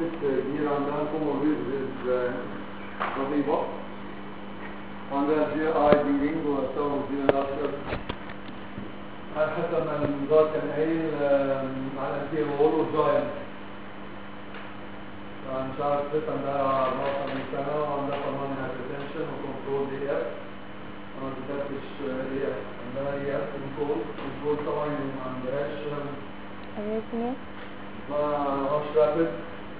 كبيرة عندها comorbidities رهيبة عندها جي اي بيلينج وسبب جي الاكثر على حسب ما المنظار كان قايل على الانتير وول وجاينت مش عارف لسه عندها 14 سنة وعندها كمان هايبرتنشن وكنترول دي اف انا ما كتبتش اي اف عندها اي اف كنترول كنترول طبعا ما عندهاش arrhythmia ما هوش رابد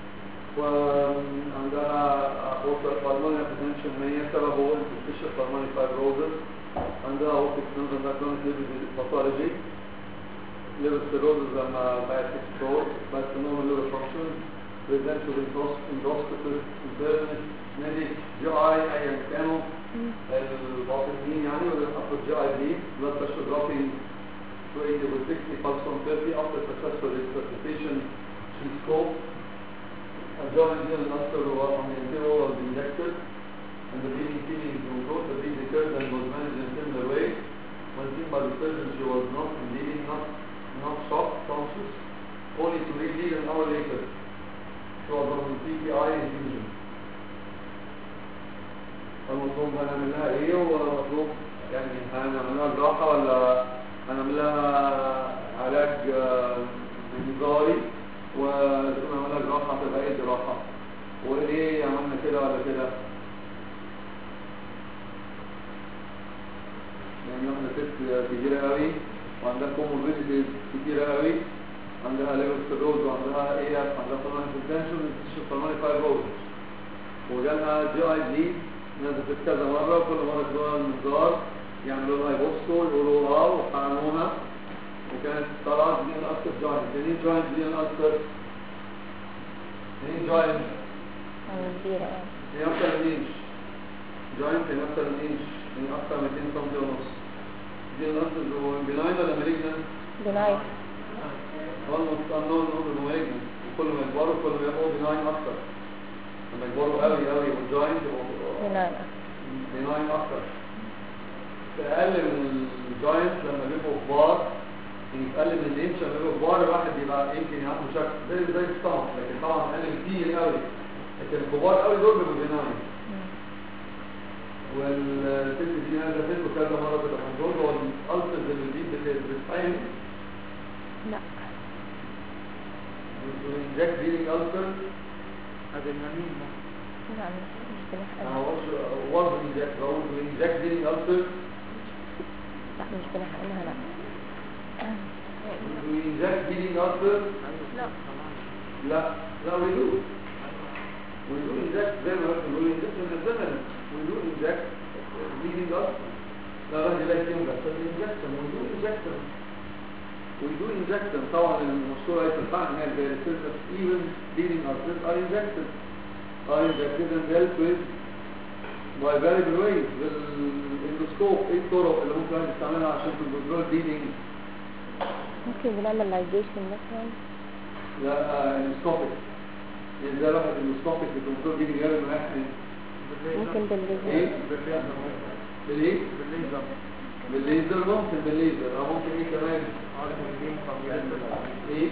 وعندها وصل بالموني هايبرتنشن هي سببه انتشر بالموني فايبروزس عندها اوبتيك سنوز عندها كرونيك ليفر باثولوجي ليفر سيروزس لما بقت اكسبلور بقت نورمال ليفر فانكشن ريزنشال اندوسكوبيك انترنت ميديك جي اي ايا كانوا الباطنيين يعني ولا upper GI bleed blood pressure dropping to 80 over 60 pulse from 30 after successful resuscitation she scope a joint near ulcer on the anterior was injected and the bleeding feeling is controlled the bleed occurred and was managed in similar way when seen by the surgeon she was not bleeding not not shocked conscious only to re-bleed an hour later she was on CPI infusion المطلوب هنعمل لها ايه ومطلوب يعني هنعمل لها جراحة ولا هنعمل لها علاج نظاري ونعمل لها جراحة تبقى ايه جراحة وايه عملنا كده ولا كده يعني احنا ست كبيرة قوي وعندها كوموربيديتيز كتيرة قوي عندها ليفر سيروز وعندها ايه عندها طبعا هيبرتنشن وتشوف طبعا فايبروز وجالها جي اي دي نزلت كذا مرة كل مرة يدوها المنظار يعملوا لها يبصوا يقولوا اه وحقنوها وكانت طلعت دي الأكثر جوينت منين جوينت دي الأكثر منين جوينت كبيرة من أكثر من إنش جوينت من أكثر من إنش من أكثر من 200 سم ونص دي الأكثر بناين ولا مالجنان؟ بنايت almost unknown over the malignant وكل ما يكبروا كل ما يبقوا بناين أكثر لما يكبروا قوي قوي والجوينت يبقوا بنايت بناين اكتر اقل من الجاينت لما بيبقوا كبار يعني اقل من الانش لما بيبقوا كبار الواحد بيبقى يمكن عنده شكل زي زي السtomach لكن طبعا اقل كتير قوي لكن الكبار قوي دول بيبقوا بناين والست دي انا شافته كذا مره في الحنجول هو الالتز اللي دي بتتعين لا انجكت هيلينج التر ادرينالين لا مش مش بنحقن انا وورد انجكت بقول انجكت هيلينج التر لا مش بنحقنها لا انجكت هيلينج التر لا لا لا we do we do inject زي ما قلت we inject من الزمن we do inject bleeding up لا راجل لا يتم بس we inject them we do inject them we do inject them طبعا المشهورة هي تنفع ان هي زي السيرفس even bleeding ulcers are injected are injected and dealt with by variable ways بالاندوسكوب ايه الطرق اللي ممكن الواحد يستعملها عشان تكنترول bleeding ممكن بنعمل لايجيشن مثلا لا اندوسكوبيك يعني ده الواحد اندوسكوبيك بكنترول bleeding غير ما يحمل ممكن بالليزر ايه بالايه بالليزر بالليزر ممكن بالليزر او ممكن ايه كمان ايه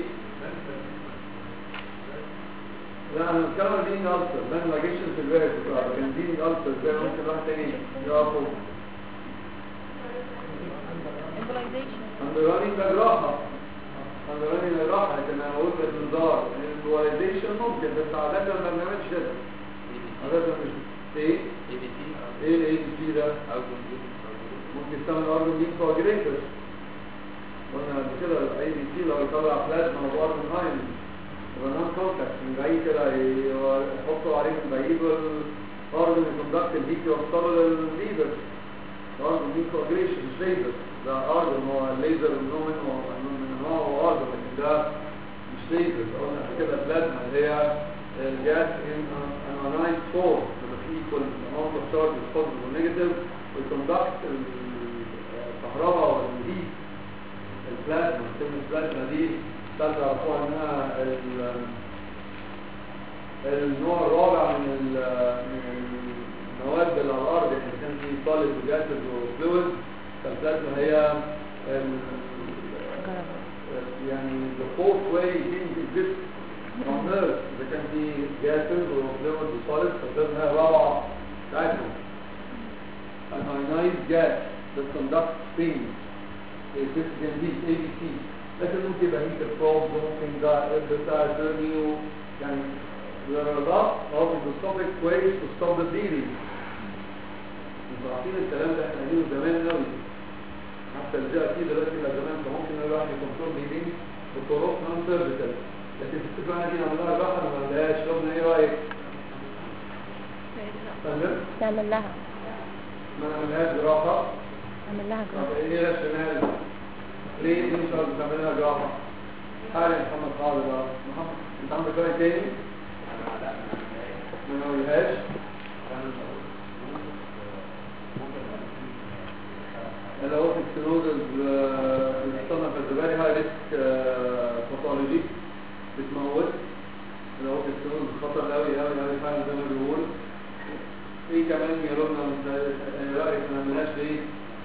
لا انا بتكلم عن دين الالتر ده لاجيشن في الوقت كان دين الالتر ده ممكن واحد تاني يقفوا عند راني ده جراحه عند راني ده جراحه لكن انا قلت الانذار الامبولايزيشن ممكن بس عاده ما بنعملش كده عاده مش ايه ايه الاي دي سي ده ممكن يستعمل ارجون دين كواجريتر قلنا قبل كده الاي دي سي لو يطلع بلازما وارجون هاين يبقى نون كونتاكت من بعيد كده يحطوا عليه من بعيد والارجون يكوندكت الهيت يوصله للليفر ارجون دين كواجريشن مش ليزر ده ارجون هو الليزر من نوع منه من انواع هو ارجون لكن ده مش ليزر قلنا قبل كده بلازما اللي هي الجاس ان انالايز فور equal amount of charge is positive or negative ويكوندكت الكهرباء والهيت البلازما كلمة البلازما دي ثالثة عرفوها انها ال- النوع الرابع من ال- من المواد اللي على الارض يعني كان في solid وجاسد وفلويد فالبلازما هي ال- يعني the fourth way things exist نيرف اذا كان في جاسز وفلويد وسوليد فبتبقى روعه بتاعتهم an ionized gas that conducts things this can be ABC لكن ممكن يبقى هيتر بروبز ممكن ده بتاع ترميو يعني الرضاء هو بيستوبك كويس وستوب البليدنج انتوا عارفين الكلام ده احنا قايلينه زمان قوي حتى الجي اكيد دلوقتي بقى زمان فممكن الواحد يكنترول بليدنج بطرق نون سيرفيكال لكن في السبعه دي عملها الواحد ما عملهاش شفنا ايه رايك؟ فاهم؟ نعمل لها ما عملهاش جراحه نعمل لها طب جراحة ايه الشمال ليه دي مش عاوز تعملها جراحه تعالى يا محمد خالد بقى محمد انت عندك راي تاني ما نقولهاش الاوتيك سينوزز بتصنف از فيري هاي ريسك باثولوجي بتموت الاوتيك سينوزز خطر قوي قوي قوي فعلا زي ما بيقول ايه كمان يقولوا لنا ايه رايك ما نعملهاش ليه؟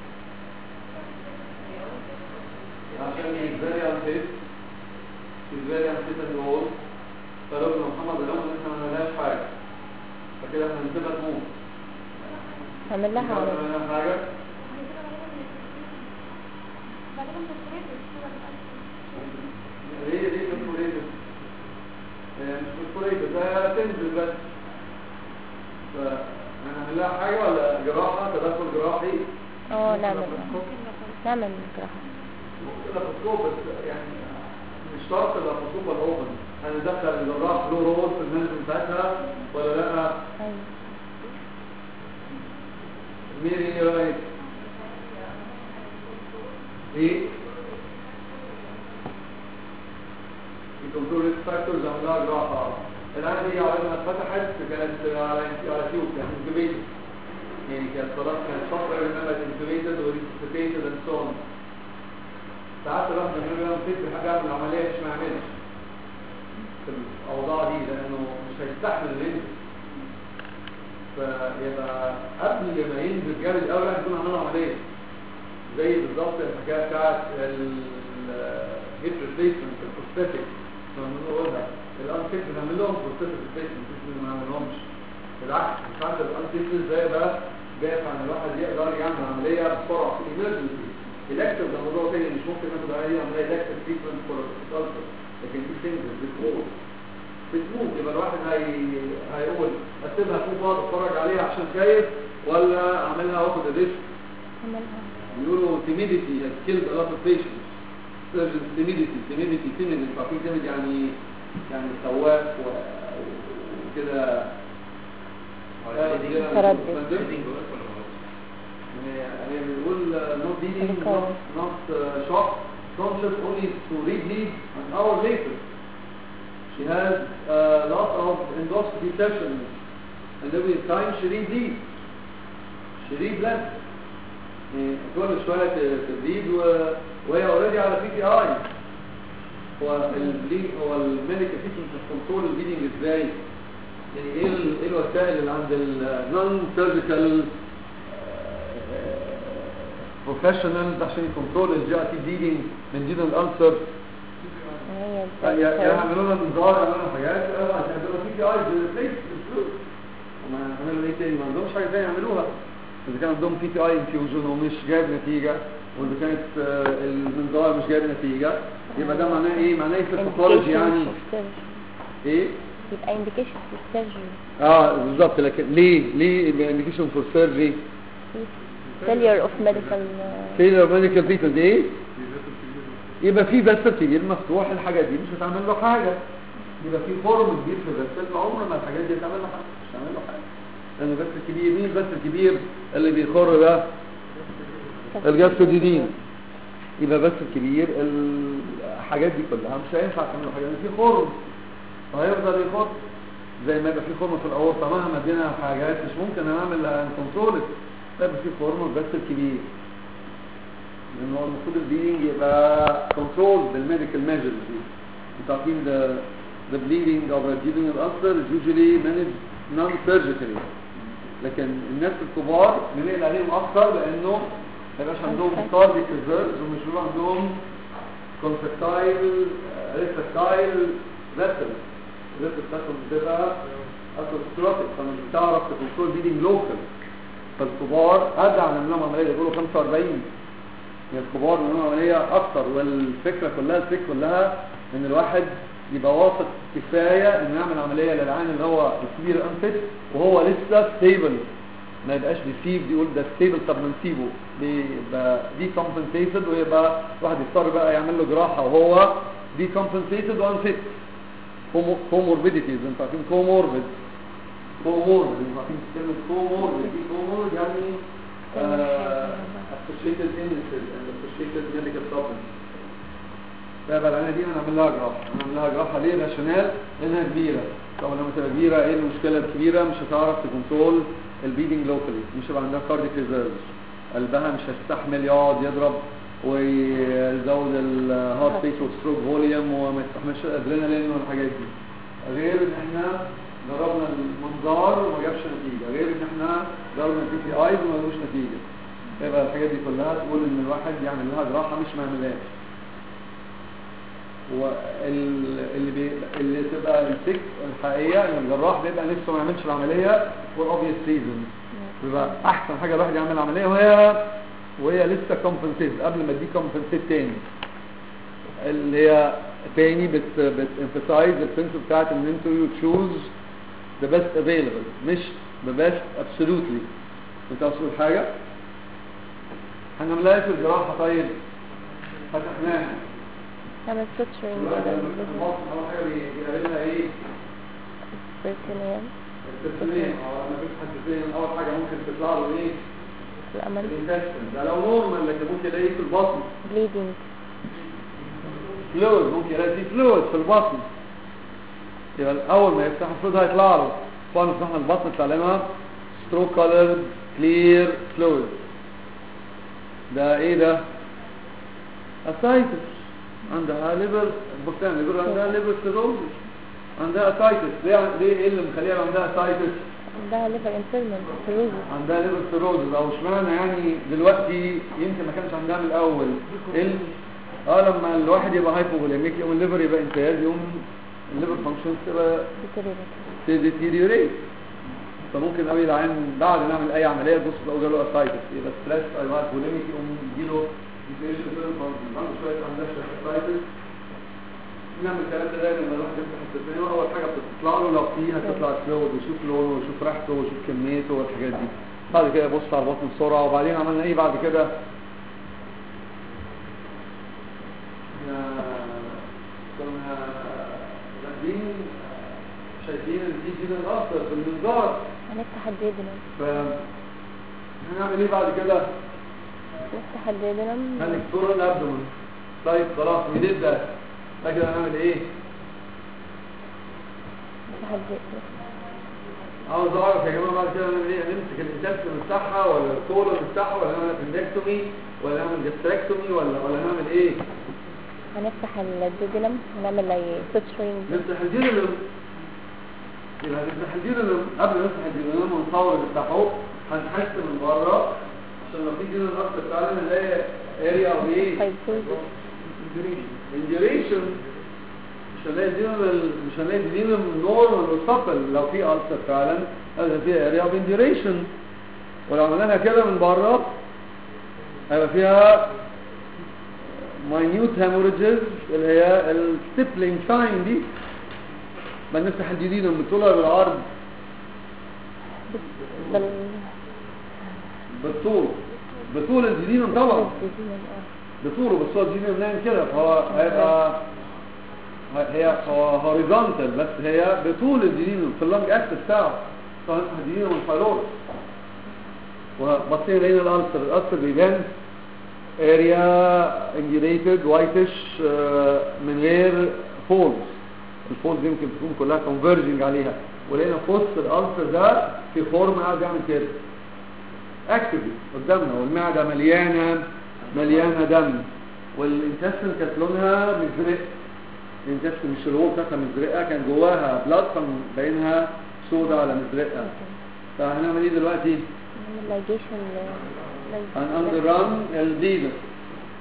عشان ازاي انفيت ازاي انفيت النور فلو محمد اليوم ان احنا ما عملناش حاجه فكده احنا هنسيبها تموت نعمل لها ما على عملنا حاجه هي دي كالكوليتر مش كالكوليتر ده تنزل بس فهنعمل لها حاجه ولا جراحه تدخل جراحي اه نعمل لها نعمل جراحة ممكن لابوسكوب بس يعني مش شرط اللابوسكوب الاوبن هندخل الجراح له رول في المنزل بتاعتها ولا لا ايوه ميري ايه رايك ايه الكنترول فاكتورز عملها جراحه الان دي على ما فتحت كانت على على تيوب كانت انكوبيتد يعني كانت خلاص كانت فتره انما انكوبيتد وريسبيتد اند سو اون ساعات الواحد لما يعمل فكر حاجه من العمليه مش ما يعملش في الاوضاع دي لانه مش هيستحمل الرينج فيبقى قبل ما ينزل جامد قوي الواحد يكون عمل عمليه زي بالظبط الحكايه بتاعت الهيب ريبليسمنت البروستاتيك لما بنقولها الانفيت بنعمل لهم بروستاتيك ريبليسمنت مش ما نعملهمش بالعكس مش عارف الانفيت ازاي بقى دافع عن الواحد يقدر يعمل عمليه بسرعه في الايمرجنسي الاكتف ده موضوع تاني مش ممكن ناخد عليه عمليه الاكتف تريتمنت فور الكالتر لكن دي تنزل بتموت بتموت يبقى الواحد هي... هيقول اسيبها فوق بعض اتفرج عليها عشان خايف ولا اعملها واخد الريسك نعملها بيقولوا timidity has killed a lot of patients surgeons timidity timidity timid انتوا عارفين timid يعني يعني خواف و- وكده تردد. هي بيقول not bleeding not, not uh, shock conscious only to rebleed an hour later she has a lot of endoscopy sessions and every time she rebleeds she rebleeds يعني كل شوية ت- تبليد و- وهي اوريدي على بي تي اي هو البليد هو الميديكال تريتمنت كنترول البليدنج ازاي؟ يعني ايه ال- ايه الوسائل اللي عند النون سيرجيكال بروفيشنالز عشان يكنترول الجي تي بليدنج من دين الالسر هي يا يا يعملوا لنا منظار يعملوا لنا حاجات اه عشان يعملوا بي تي اي ريبليس الفلوس وما يعملوا ايه تاني ما عندهمش حاجه ثانيه يعملوها اذا كان عندهم بي تي اي انفيوجن ومش جايب نتيجه واذا كانت آه، المنظار مش جايب نتيجه يبقى ده معناه ايه؟ معناه ايه في الباثولوجي يعني ايه؟ يبقى indication for surgery اه بالظبط لكن ليه ليه يبقى انديكيشن فور سيرجري failure of medical uh, فيلر ميديكال تريتمنت ايه؟ يبقى في فيسل كبير مفتوح الحاجات دي مش هتعمل له حاجه يبقى في فورم كبير في الفيسل عمر ما الحاجات دي هتعمل له حاجه مش هتعمل له حاجه لان الفيسل الكبير مين الفيسل الكبير اللي بيخر ده الجاستوديدين يبقى بس الكبير الحاجات دي كلها مش هينفع تعمل له حاجه لان في خرم فهيفضل يخر زي ما يبقى في خرم في الاورطه مهما ادينا حاجات مش ممكن نعمل كنترول يبقى في خرم بس الكبير لان هو المفروض البليدنج يبقى كنترول بالميديكال ميجرز دي انتوا عارفين the the bleeding of a duodenal ulcer is usually managed non-surgically لكن الناس الكبار بنقل عليهم اكتر لانه ما يبقاش عندهم cardiac reserves ومش بيبقى عندهم contractile ريفراكتايل vessels الريسك بتاعتهم بتبقى اثروسكلوتيك فمش بتعرف تكنترول بيدنج لوكال فالكبار ادعى ان لهم عمليه بيقولوا 45 يعني الكبار من لهم عمليه اكتر والفكره كلها الفكره كلها ان الواحد يبقى واثق كفايه انه يعمل عمليه للعين اللي هو الكبير انفت وهو لسه ستيبل ما يبقاش ديسيفد يقول ده ستيبل طب ما نسيبه بيبقى دي كومبنسيتد ويبقى واحد يضطر بقى يعمل له جراحه وهو دي كومبنسيتد وانفت كوموربيديتيز انتوا عارفين كوموربيد كوموربيد انتوا عارفين كلمه كوموربيد دي كوموربيد يعني associated illnesses and associated medical problems فيبقى العينه دي هنعمل لها جراحه هنعمل لها جراحه ليه راشونال لانها كبيره طب لما تبقى كبيره ايه المشكله الكبيره مش هتعرف تكنترول البيدنج لوكالي مش هيبقى عندها كارديك ريزيرف قلبها مش هيستحمل يقعد يضرب ويزود الهارت ريت والستروك فوليوم وما يستحملش الادرينالين والحاجات دي غير ان احنا جربنا المنظار وما جابش نتيجه غير ان احنا جربنا البي بي ايز وما جابوش نتيجه يبقى الحاجات دي كلها تقول ان الواحد يعمل لها جراحه مش ما يعملهاش واللي بي... اللي تبقى الفك الحقيقيه ان الجراح بيبقى نفسه ما يعملش العمليه فور اوبفيس ريزون بيبقى احسن حاجه الواحد يعمل العمليه وهي وهي لسه كومبنسيت قبل ما تدي كومبنسيت تاني اللي هي تاني بت بتemphasize البرنسبل بتاعت ان انتوا يو تشوز ذا بيست افيلبل مش ذا بيست ابسولوتلي انت عاوز تقول حاجه هنعملها في الجراحه طيب فتحناها نعمل suturing الواحد كده لما يفتح بالبدن. مصر اول حاجه بيلاقي لها ايه peritoneum التسليم او لما بيفتح التسليم اول حاجه ممكن تطلع له ايه الأمل الانتستين ده لو نورمال لكن ممكن يلاقيه في البطن bleeding فلويد ممكن يلاقي فيه فلويد في البطن يبقى اول ما يفتح الفلويد هيطلع له فانا فتحنا البطن طلع لنا سترو كولر كلير فلويد ده ايه ده اسايتس عندها ليفر بكتان ليفر عندها ليفر سيروزس عندها اسايتس ليه ليه ايه اللي مخليها عندها اسايتس عندها liver impairment cirrhosis عندها ليفر سيروزز او اشمعنى يعني دلوقتي يمكن ما كانش عندها من الاول ال اه لما الواحد يبقى هايبوغليميك يقوم الليفر يبقى امتياز يقوم الليفر فانكشن تبقى deteriorating تديتيريوريت فممكن قوي العين بعد ما نعمل اي عمليه تبص لو جاله اسايتس يبقى ستريس او هايبوغليميك يقوم يجيله ديتيريشن في الفانكشن عنده شويه عندها اسايتس نعمل الكلام ده دايما لما الواحد يفتح التسميه اول حاجه بتطلع له لو فيها تطلع فلويد ويشوف لونه ويشوف ريحته ويشوف كميته والحاجات دي بعد كده يبص على البطن بسرعه وبعدين عملنا ايه بعد كده احنا كنا راكبين شايفين ان في جين الاخضر في المنظار هنفتح الديدنم ف هنعمل ايه بعد كده؟ نفتح الديدنم هنكسر الابدومن طيب خلاص we did that بعد كده هنعمل ايه؟ نفتح الديدنم عاوز اعرف يا جماعه بعد كده نعمل ايه نمسك الانتستين نفتحها ولا الكولون نفتحها ولا نعمل appendectomy ولا نعمل جاستريكتومي ولا ولا نعمل ايه هنفتح الديدنم ونعمل زي suturing نفتح الديناميم يبقى نفتح الديناميم قبل ما نفتح الديناميم ونصور نفتحه هنحس من بره عشان لو في ديناميم اكتر تعالى نلاقي اريا او ايه fibrosis انديوريشن مش هنلاقي ديناميم مش هنلاقي ديناميم نورمال وسبل لو في ألسر فعلا هذا فيها اريا اوف انديوريشن ولو عملناها كده من بره هيبقى فيها minute hemorrhages اللي هي الستيبلينج ساين دي ما نفتح الجديد بالطول ولا بالعرض بال بالطول بطول الجديد طبعا الديدنم اه بطوله بس هو الجديد نايم كده فهو هيبقى هي هو هوريزونتال بس هي بطول الجديد في اللونج اكسس بتاعه فهنفتح الجديد من الفايلور وبصينا لقينا الالسر الالسر بيبان اريا انجيريتد وايتش من غير فولز الفولز يمكن تكون كلها كونفرجنج عليها ولقينا في وسط الالسر ده في فورم قاعد يعمل كده اكتفلي قدامنا والمعده مليانه مليانه دم والانتستين كانت لونها مزرق الانتستين مش الوول بتاعتها مزرقه كان جواها بلاد فباينها سودا على مزرقه فهنعمل ايه دلوقتي؟ نعمل ligation هنأندر ران الدينا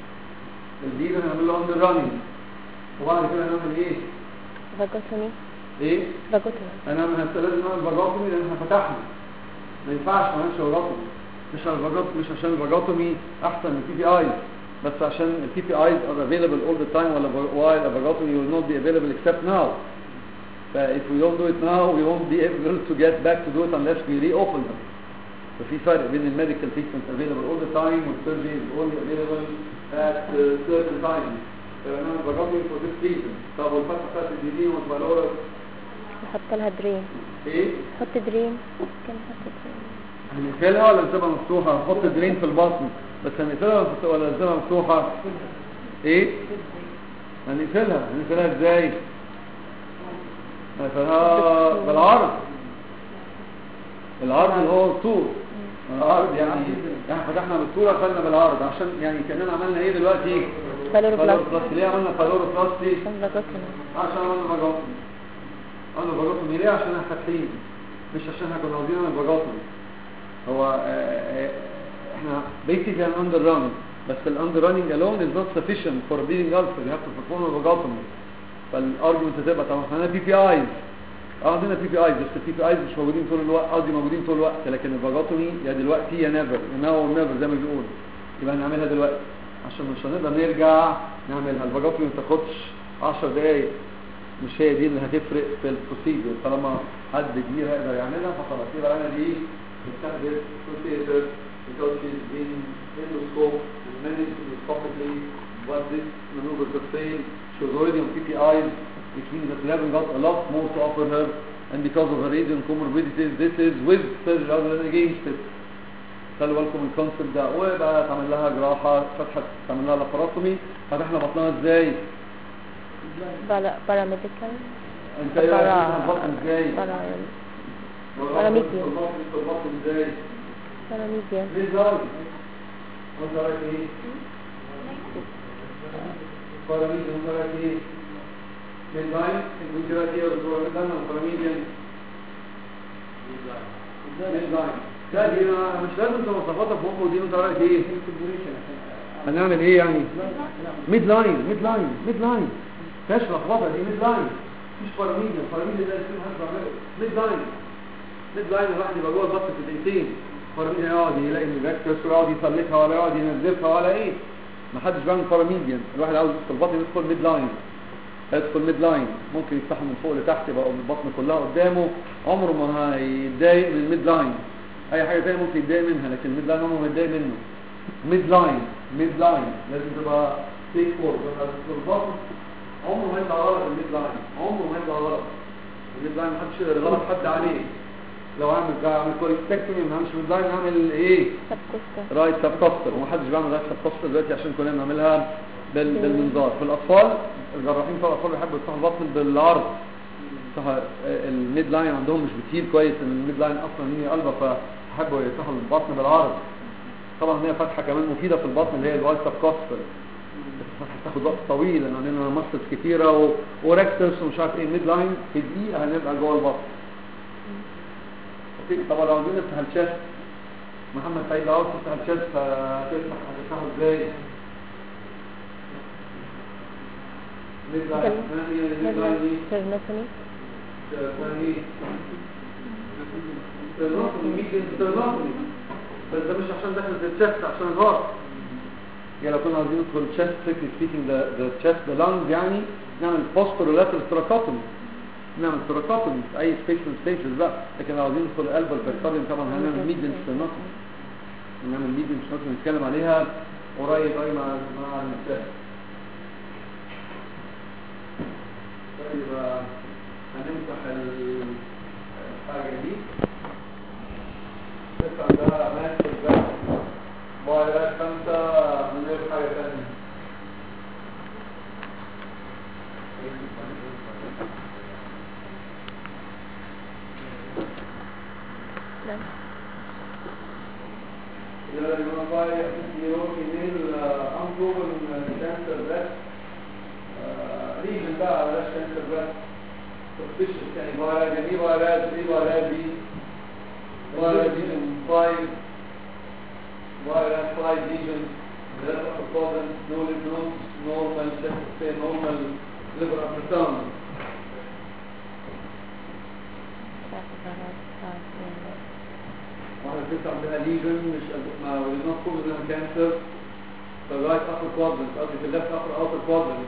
الدينا هنعمل له اندر رانينج وبعد كده هنعمل ايه؟ vagotomy ايه باجوتنا انا من هسه لازم اعمل فاجوتومي لان احنا فتحنا ما ينفعش ما نعملش فاجوتومي مش على الفاجوتومي مش عشان الفاجوتومي احسن من البي بي ايز بس عشان البي بي ايز are available all the time ولا while a vagotomy will not be available except now ف if we don't do it now we won't be able to get back to do it unless we reopen them ففي فرق بين الميديكال treatment available all the time والsurgery is only available at uh, certain times فانا الفاجوتومي for this reason طب والفتحه بتاعت الديدين والبالورس نحط لها درين ايه نحط درين كان نحط درين هنقفلها ولا نسيبها مفتوحة نحط درين في البطن بس هنقفلها ولا- ولا نسيبها مفتوحة ايه هنقفلها هنقفلها ازاي هنقفلها بالعرض العرض اللي هو الطول العرض يعني احنا فتحنا بالطول قفلنا بالعرض عشان يعني كأننا عملنا ايه دلوقتي فالورو بلاس بلاستي ليه عملنا فالورو بلاستي عشان باجوتنا عشان عملنا باجوتومي عملنا باجوتومي ليه عشان احنا فاتحين مش عشان احنا كنا عاوزين نعمل باجوتومي هو آه، آه، احنا basically an under run بس ال under running alone is not sufficient for bleeding ulcer you have to perform a vagotomy فالارجمنت هتبقى طبعا احنا بي بي ايز اه عندنا بي بي ايز بس البي بي ايز مش موجودين طول الوقت قصدي موجودين طول الوقت لكن الفاجوتومي يا دلوقتي يا نيفر يا ناو نيفر زي ما بيقولوا يبقى هنعملها دلوقتي عشان مش هنقدر نرجع نعملها الفاجوتومي ما تاخدش 10 دقايق مش هي دي اللي هتفرق في البروسيجر طالما حد كبير هيقدر يعملها فخلاص يبقى انا دي بستخدم بروسيجر because she's been endoscope and managed endoscopically but this maneuver could fail she was already on PPIs which means that we haven't got a lot more to offer her and because of her age and comorbidities this is with surgery rather than against it خلوا بالكم من الكونسيبت ده ويبقى تعمل لها جراحه فتحه تعمل لها لاباروتومي فتحنا بطنها ازاي؟ باراميديكال انت ايه رايك تفتح البطن ازاي؟ باراميديان البطن ازاي؟ باراميديان ليه ازاي؟ وانت رايك ايه؟ باراميديان وانت رايك ايه؟ ميد لاين انت رايك ايه يا دكتور ميد لاين ولا باراميديان؟ ميد لاين لا دي ما- مش لازم تبقى مواصفاتها في امه دي وانت رايك ايه؟ هنعمل ايه يعني؟ ميد لاين ميد لاين ميد لاين فيهاش لخبطه دي ميد لاين مفيش باراميديان باراميديان ده يصير حد بيعمله ميد لاين ميد لاين الواحد يبقى جوه البطن في دقيقتين باراميديان يقعد يلاقي ان الريكتس ويقعد يسلكها ولا يقعد ينزفها ولا ايه ما حدش بيعمل باراميديان الواحد عاوز يدخل البطن يدخل ميد لاين هيدخل ميد لاين ممكن يفتحه من فوق لتحت يبقى البطن كلها قدامه عمره ما هيتضايق من الميد لاين اي حاجه تانية ممكن يتضايق منها لكن الميد لاين عمره ما يتضايق منه ميد لاين ميد لاين لازم تبقى تيك فور في البطن عمره ما يطلع غلط الميد لاين عمره ما يطلع غلط الميد لاين محدش يقدر يغلط حد عليه لو عامل عامل كوليستكتومي ما عملش ميد لاين عامل ايه سبكوستا رايت سب كوستر ومحدش بيعمل رايت سب كوستر دلوقتي عشان كلنا بنعملها بال... بالمنظار في الاطفال الجراحين بتوع الاطفال بيحبوا يفتحوا البطن بالعرض صح الميد لاين عندهم مش بتهيل كويس ان الميد لاين اصلا ليه قلبه فحبوا يفتحوا البطن بالعرض طبعا هي فتحه كمان مفيده في البطن اللي هي الوايت سب كوستر بس هتاخد وقت طويل لان عندنا ماسلز كتيره و... وريكتس ومش عارف ايه الميد لاين في دقيقه هنبقى جوه البطن اوكي طبعا لو عاوزين نفتح الشاست محمد سعيد لو عاوز تفتح الشاست هتفتح هتفتحه ازاي؟ ميد لاين ما هي الميد لاين دي؟ سيرنوتومي ثاني تناقض ممكن تناقض بس ده مش عشان دخل في الشست عشان الهارت يعني لو كنا عايزين ندخل الشست strictly speaking the, the chest the lungs يعني نعمل posterolateral thoracotomy نعمل thoracotomy في اي space من spaces بقى لكن لو عايزين ندخل القلب والبركارديوم طبعا هنعمل median stenotomy نعمل median stenotomy نتكلم عليها قريب قوي مع مع الشست طيب آه، هنمسح ال- الحاجة دي تسعة ده ماشي ده موبايلات خمسة من غير حاجة تانية نعم إذا الموبايل يروح ينزل أنظر من كانسر بس ريجن بقى بلاش كانسر بس suspicious يعني فيروس يعني فيروس دي فيروس دي فيروس دي من 5 فيروس 5 ليجن ثلاثة أفراد نول نول نورمال شكل normal liver after واحدة ست عندها ليجن مش ما ولدناش كل منها كانسر في الرايت ابر كوادرنت قصدي في الليفت ابر اوتر كوادرنت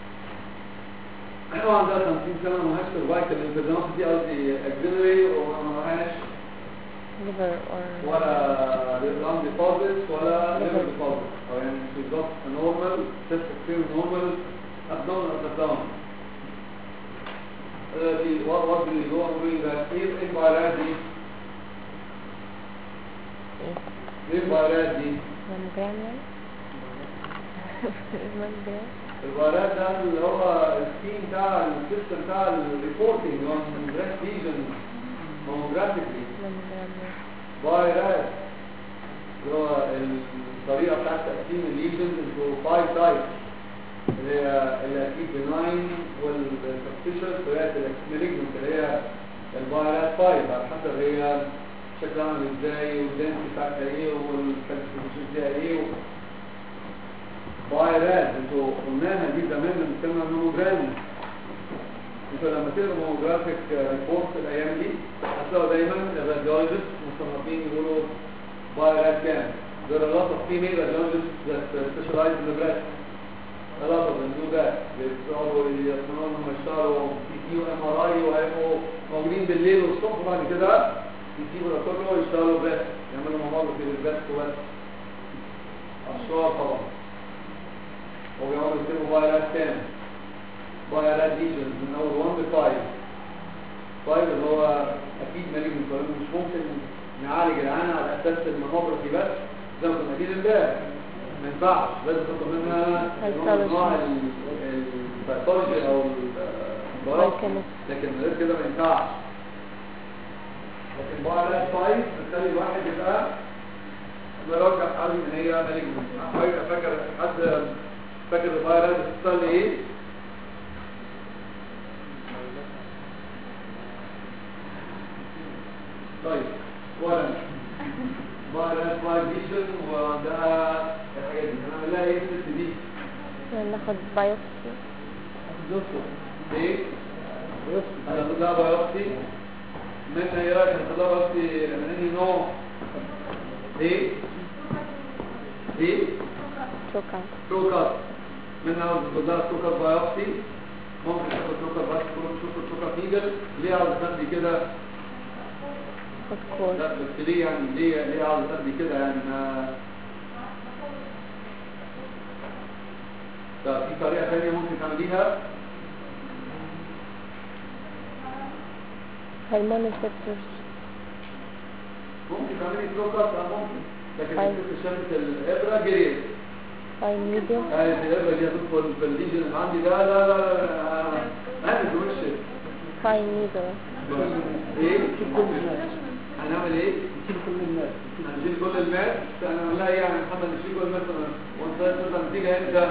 انا عندها 50 سنة ما معهاش سيرفايكال انفيرنوس دي قصدي اكزيلري وما معهاش liver or ولا لان ديبوزيت ولا ليفر ديبوزيت او يعني بالظبط نورمال تست كتير نورمال ابدومن ابدومن التي what do you go and bring that if in biology if biology mammogram يعني mammogram الفيروس ده اللي هو السكين بتاع السيستم بتاع الريبورتنج on breast lesion mammography mammogram فيروس اللي هو الطريقه بتاعت تقسيم الليجنز into five types اللي هي الاكيد بناين والسبستيشن طريقه الاكسماليجمنت اللي هي الفيروس 5 على حسب هي شكلها عامل ازاي والدنسي بتاعتها ايه والكالسيفيكيشن فيها ايه فيروس انتوا قلناها دي زمان لما كنا ماموجرام انتوا لما تقروا ماموجرافيك ريبورت الايام دي هتلاقوا دايما الراديولوجيست مصنفين يقولوا فيروس كام There are a lot of female radiologists that uh, specialize in the breast. A lot of them do that. بيشتغلوا يسمعوا انهم يشتغلوا سي تي وام ار اي وهيبقوا موجودين بالليل والصبح بعد كده يسيبوا ده كله ويشتغلوا بريست يعملوا ممرض في البريست وبس. اشرار طبعا. وبيقعدوا يكتبوا فيروس كام؟ فيروس ليجنز من اول 1 ل 5. 5 اللي هو اكيد مالجنت مش ممكن نعالج العانة على اساس الماموجرافي بس زي ما كنا قايلين امبارح ما ينفعش لازم تاخد منها نوع الباثولوجي او البراء لكن غير كده ما ينفعش لكن بقى لا سايز بتخلي الواحد يبقى مرجع قوي ان هي مالجنت فاكر فاكر حد فاكر الفيروس بتحصل لي ايه طيب ولا فيروس فايبيشن وعندها الحاجات دي هنعمل لها ايه الست دي ناخد بايوبسي ايه هناخد لها بايوبسي منها ايه رايك هناخد لها بايوبسي من انهي نوع ايه ايه شكرا شوكر منها هناخد لها شوكر بايوبسي ممكن تاخد شوكر بس شوكر شوكر نيجل ليه عاوز تدي كده فوسكور لا بس ليه يعني ليه ليه عاوز تدي كده يعني ما طب في طريقة ثانية ممكن تعمليها هرمون ريسبتورز ممكن تعملي بلوكات اه ممكن لكن طيب. الست شافت الإبرة جريت فاين ميديوم قالت الإبرة دي هتدخل في الليجن اللي عندي ده لا لا لا لا هانت وشك فاين نيدل ايه هنعمل ايه هنشيل كل الماس انا لا يعني محمد نشيل كل الماس وانت مثلا نتيجة امتى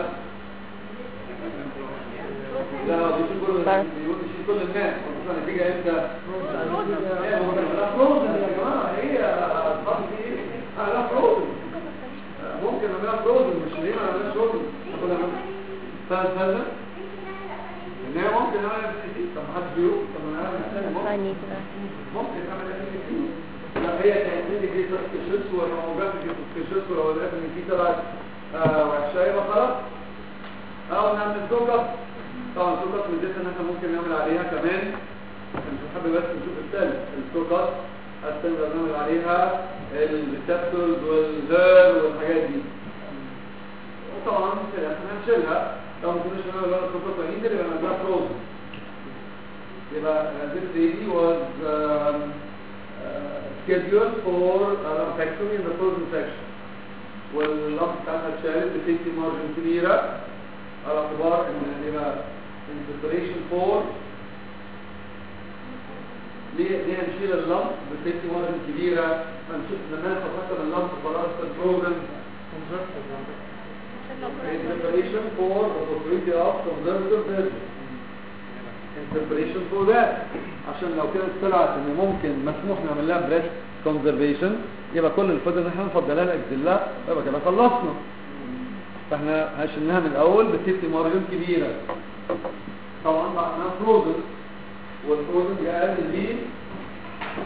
لا بيشيل كل بيقول نشيل كل الماس مثلا نتيجة امتى ايه هو ده فروزن يا جماعة ايه اصحابي في ايه اه لا فروزن ممكن نعملها فروزن مش ليه ما نعملهاش فروزن كنا فاهم فاهم ان هي ممكن نعمل في طب ما حدش بيقول طب ما نعمل فاين نيدل ممكن نعمل ايه لا هي كانت تدي في تسكشس والموجات في تسكشس ولو لقيت ان في طلعت آه، وحشه يبقى خلاص او نعمل سكر طبعا السكر ميزتها ان احنا ممكن نعمل عليها كمان عشان مش حابب بس نشوف السل السكر هنقدر نعمل عليها الريسبتورز والهير والحاجات دي وطبعا في الاخر هنشيلها لو ما كناش نعمل بقى السكر طويل يبقى نعملها فروزن يبقى this lady was um, uh, scheduled for a lumpectomy in the frozen section واللمب بتاعها اتشالت بسيفتي مارجن كبيرة على اعتبار ان يبقى inspiration for ليه ليه هنشيل اللمب بسيفتي مارجن كبيرة هنشوف لما ناخد حسب اللمب خلاص الفروزن inspiration for the possibility of conservative surgery in preparation for that عشان لو كانت طلعت ان ممكن مسموح نعمل لها بريست كونزرفيشن يبقى كل الفضل ان احنا نفضلها الاكزيلا يبقى كده خلصنا فاحنا هشلناها من الاول بسيفتي مارجن كبيره طبعا بعدها فروزن والفروزن دي اقل دي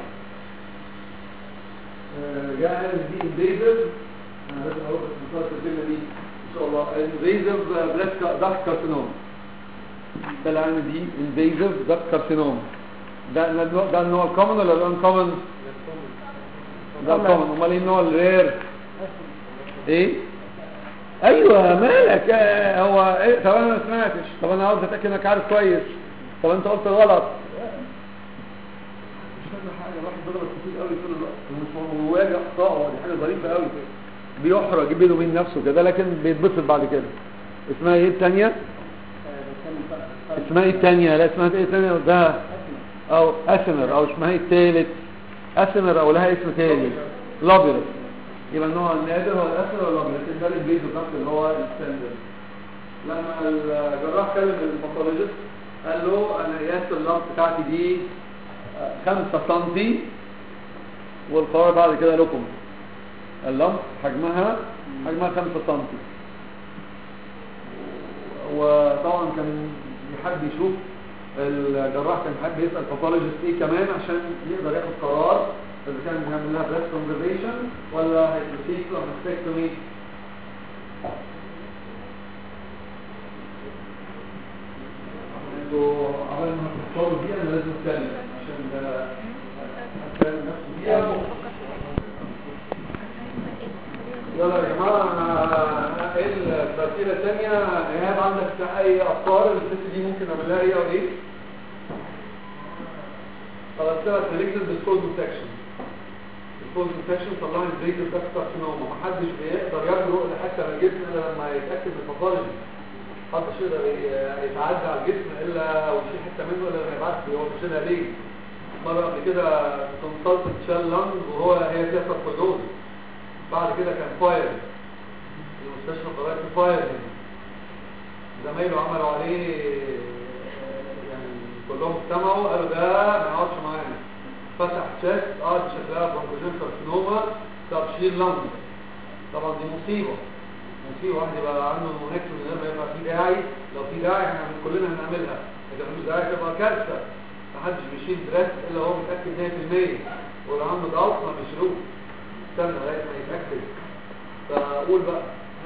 انفيزيف بريست داكت كارسينوم ده اللي عندي دي انفيزيف داكت كارسينوم ده ده النوع- ده النوع الكومن ولا الانكومن ده الكومن امال ايه النوع الرير ايه ايوه مالك آه، هو إيه؟ طب انا ما سمعتش طب انا عاوز اتاكد انك عارف كويس طب انت قلت غلط مش فاهم حاجه الواحد بيضرب كتير قوي طول الوقت ومش مواجه اخطاء دي حاجه ظريفه قوي بيحرج بينه وبين نفسه كده لكن بيتبسط بعد كده اسمها ايه الثانيه اسمها ايه الثانيه لا اسمها ايه الثانيه ده او اسنر او اسمها ايه الثالث اسنر او لها اسم تاني لابيرس يبقى النوع النادر هو الاسنر واللابيرس ده البيز بتاعته اللي هو الستاندرد لما الجراح كلم الباثولوجيست قال له انا قياس اللمب بتاعتي دي 5 سم والقرار بعد كده لكم اللمب حجمها حجمها 5 سم وطبعا كان يحب يشوف الجراح كان يحب يسال باثولوجيست ايه كمان عشان يقدر ياخد قرار اذا كان هيعمل لها بريست كونزرفيشن ولا هيبروسيك ولا ماستكتومي انتوا اول ما تختاروا دي انا لازم اتكلم عشان ده هتكلم نفسه فيها يلا يا جماعه انا ايه الترتيبه الثانيه ايهاب عندك اي افكار الست دي ممكن نعمل لها ايه او ايه؟ خلاص كده سيلكتد بالكود سكشن الكود سكشن طلعنا البريك بتاعت كارسينوما محدش بيقدر يجرؤ لحتى من الجسم الا لما يتاكد من الباثولوجي محدش يقدر ي- يتعدى على الجسم الا ويشيل حته منه الا لما يبعت هو بيشيلها ليه؟ مره قبل كده كونسلتنت شال لانج وهو هي فيها سرطانوز بعد كده كان فاير المستشفى قررت فاير زمايله عملوا عليه يعني كلهم اجتمعوا قالوا ده ما يقعدش معانا فتح شاست اه دي شكلها برونكوجين كارسينوما طب شيل لنج طبعا دي مصيبه مصيبه واحد يبقى عنده هيك من غير ما يبقى في داعي لو في داعي احنا كلنا هنعملها اذا مفيش داعي تبقى كارثه محدش بيشيل بريست الا هو متاكد 100% ولو عنده ضغط ما بيشيلوش استنى لغايه ما يتاكد فقول بقى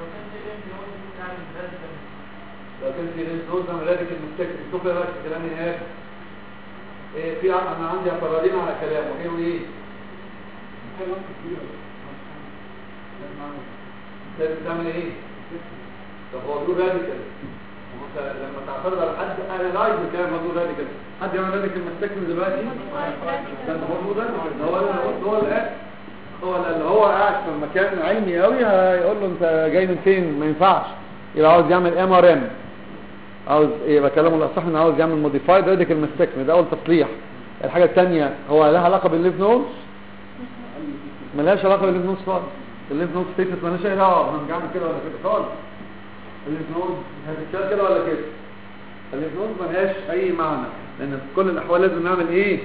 لو كان في ريز نوز انا رادك المستكد شوف ايه رايك في كلام ايهاب إيه في ع- انا عندي اعتراضين على كلامه ايه وايه لازم تعمل ايه طب هو بيقول راديكال وانت لما تعترض على حد انا لا عايز الكلام بقول راديكال حد يعمل راديكال مستكد دلوقتي ده انت هو بيقول راديكال ده هو اللي هو اللي قاعد هو اللي هو قاعد في مكان علمي قوي هيقول له انت جاي من فين ما ينفعش يبقى عاوز يعمل ام ار ام عاوز يبقى كلامه الاصح انه عاوز يعمل موديفايد راديكال ماستكمي ده اول تصليح الحاجه الثانيه هو لها علاقه بالليف نودز ملهاش علاقه بالليف نودز خالص الليف نودز ستيتس مالهاش اي دعوه احنا مش هنعمل كده ولا كده خالص الليف نودز هتتشال كده ولا كده الليف نودز ملهاش اي معنى لان في كل الاحوال لازم نعمل ايه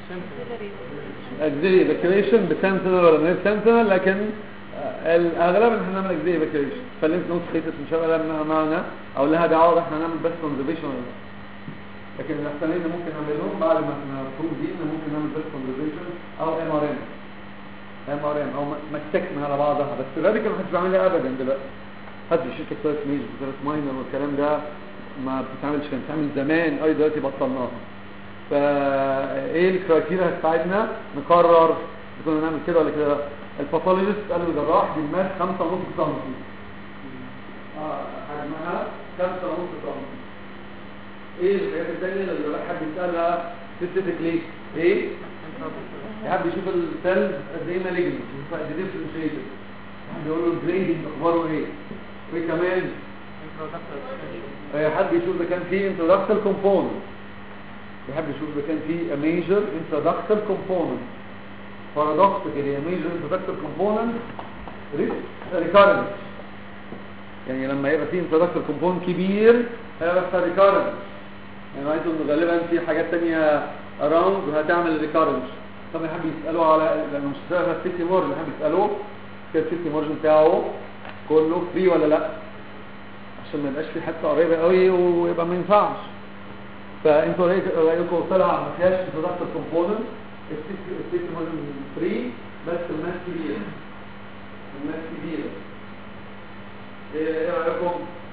اجزي ايفاكيويشن بسنتينل ولا من سنتينل لكن آه، الاغلب ان احنا نعمل اجزي ايفاكيويشن فالليمف نود ستيتس مش هيبقى لها معنى او لها دعوه احنا نعمل بس كونزرفيشن ولا لا لكن الاحتمالين اللي ممكن نعملهم بعد ما احنا نفوز دي ان ممكن نعمل بس كونزرفيشن او ام ار ام ام ار ام او مستكمل على بعضها بس الراديكال محدش بيعملها ابدا دلوقتي محدش بيشيل كتاب ميج وكتاب ماينر والكلام ده ما بتتعملش كان بتتعمل زمان اي دلوقتي بطلناها فايه الكرايتيريا بتاعتنا نقرر كنا نعمل كده ولا كده الباثولوجيست قال للجراح دي الماس 5.5 سم اه حجمها 5.5 سم ايه الحاجات الثانيه اللي الجراح حد يسالها سبيسيفيكلي ايه يحب يشوف السيل قد ايه مالجنت قد ايه ديفرنشيتد بيقول له الجريدنج اخباره ايه وايه كمان آه، حد يشوف اذا كان في انترودكتال كومبوننت يحب يشوف اذا كان في a major introductory component paradoxically a major introductory component re- recurrent يعني لما يبقى في introductory component كبير هيبقى recurrent يعني رأيته انه غالبا في حاجات تانية around وهتعمل recurrent طبعا يحب يسألوا على لما مش سألها السيتي مورجن يحب يسألوا كده السيتي مورجن بتاعه كله فري ولا لا عشان ما يبقاش في حته قريبه قوي ويبقى ما ينفعش فانتوا رأيك- رايكم طلع ما فيهاش انترودكتور كومبوننت السيستم لازم فري بس الناس كبيره الناس كبيره ايه إيه رايكم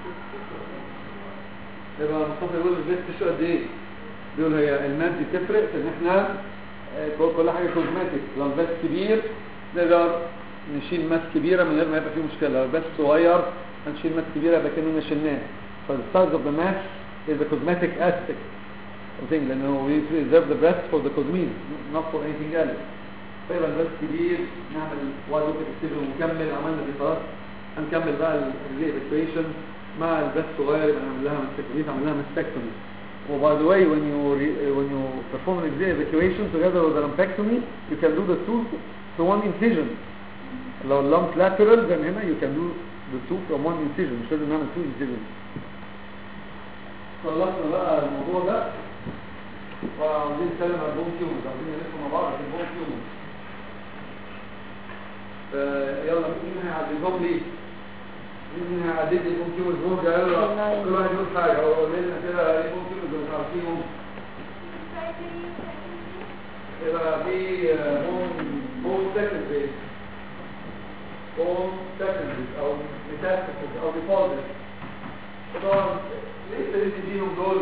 يبقى مصطفى يقول البيت تشو قد ايه بيقول هي الماد دي تفرق في ان احنا آه، كل كل حاجه كوزماتيك لو البيت كبير نقدر نشيل ماس كبيره من غير ما يبقى فيه مشكله لو البيت صغير هنشيل ماس كبيره يبقى كاننا شلناه فالسايز اوف ذا ماس is a cosmetic aspect of thing لانه we reserve the breast for the cosmetic not for anything else فيبقى البيت كبير نعمل وايد اوبن اكستيفن ونكمل عملنا دي خلاص هنكمل بقى الايفاكويشن مع البث الصغير يبقى نعمل لها مستكتومي نعمل لها مستكتومي Oh, by the way, when you re, uh, when you perform an exit evacuation together with a lumpectomy, you can do the two to one incision. لو lump lateral then هنا you can do the two from one incision مش لازم نعمل two incisions. خلصنا بقى الموضوع ده وعاوزين نتكلم عن البون تيومرز عاوزين نلف مع بعض في البون تيومرز. يلا مين هيعدلهم لي؟ مين هيعدل لي البون تيومرز دول؟ يلا كل واحد يقول حاجه هو قول لنا كده ايه البون تيومرز اللي مش عارفينهم؟ يبقى في بون بون سكندري بون سكندري او ميتاستاسيس او ديبوزيت طبعا ليه ابتديت تديهم دول؟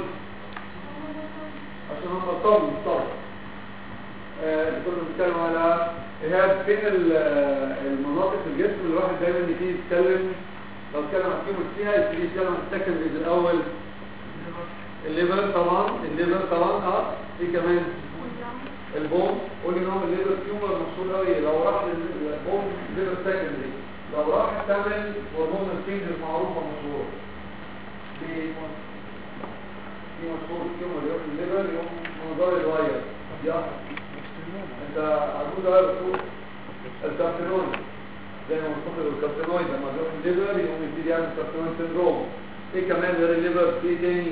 عشان هم طبعا طبعا كنا بنتكلم على ايهاب فين ال- المناطق في الجسم اللي الواحد دايما يجي يتكلم لو اتكلم عن كيمو فيها يبتدي يتكلم عن السكندريز الاول الليفر طبعا الليفر طبعا اه في كمان البوم قول لي نوع من الليفر تيومر مشهور قوي لو راح للبوم ليفر سكندري لو راح تعمل هرمون الفينز المعروفه مشهوره في في مشهور تيومر يروح الليفر يقوم منظر يتغير يقف انت عجوز قوي بتقول الكارسينويد زي ما مصطفى الكارسينويد لما بيروح الليفر يقوم يبتدي يعمل كارسينويد سندروم ايه كمان غير الليفر في ايه تاني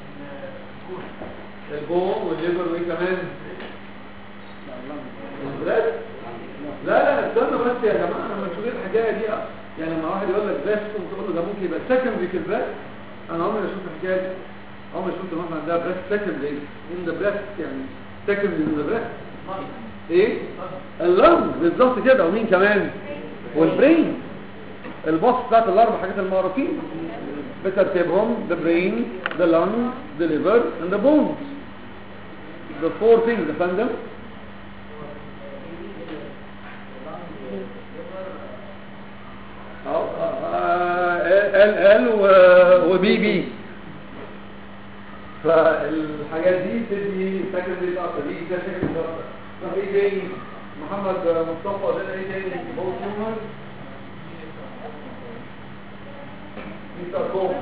البون والليفر وايه كمان البريست لا لا استنى بس يا جماعه انا مش فاهم الحكايه دي يعني لما واحد يقول لك بريست وتقول له ده ممكن يبقى سكندري في البريست انا عمري ما شفت الحكايه دي عمري شفت واحد عندها بريست سكندري ان ذا بريست يعني سكندري ان ذا بريست ايه اللنج بالظبط كده ومين كمان والبرين الباص بتاعت الاربع حاجات المعروفين بترتيبهم the brain the lung the liver and the bones the four things يا فندم أهو، آه، ال ال و- وبي بي فالحاجات دي تدي سكندري اكتر دي ده سكندري اكتر طب ايه تاني محمد مصطفى ده ايه تاني بول تيومر دي ساركوما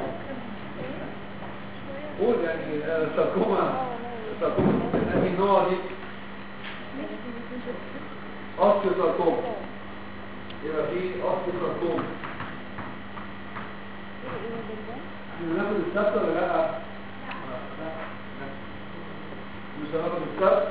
قول يعني آه، ساركوما ساركوما انهي نوع دي اوستيو ساركوما يبقى في اوستيو ساركوما ناخد السبت ولا لا؟ مش هناخد السبت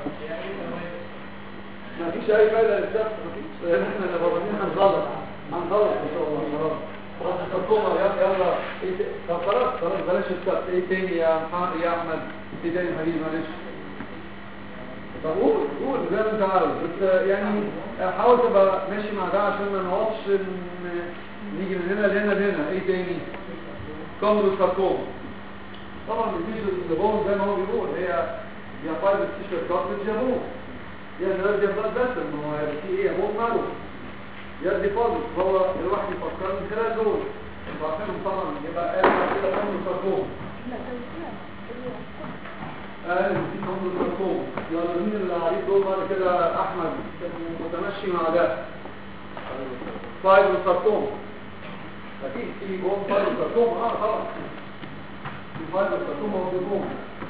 ما فيش اي فايده للسبت ما فيش لان احنا اللي بابين هنغلط هنغلط ان شاء الله خلاص خلاص الحكومه يلا يلا إيه ت- طب خلاص خلاص بلاش السبت ايه تاني يا محمد يا احمد ايه تاني يا حبيبي معلش طب قول قول زي ما انت عاوز بس يعني حاول تبقى ماشي مع ده عشان ما نقعدش ن- نيجي من هنا لهنا لهنا ايه تاني كومرو ساركوما طبعا الفيجوال البون زي ما هو بيقول هي يا فايبر تيشر كارتج يا بون يا نرد يا بلاد بس ما هو في ايه بون مالو يا ديبوزيت هو الواحد يفكر من خلال دول انتوا عارفينهم طبعا يبقى قال كده كومرو ساركوما قال في كومرو ساركوما يلا مين اللي عليه دول بعد كده احمد متمشي مع ده فايبر ساركوما اكيد في بون فايبر ساركوما اه طبعا في فايبر ساركوما وبيبون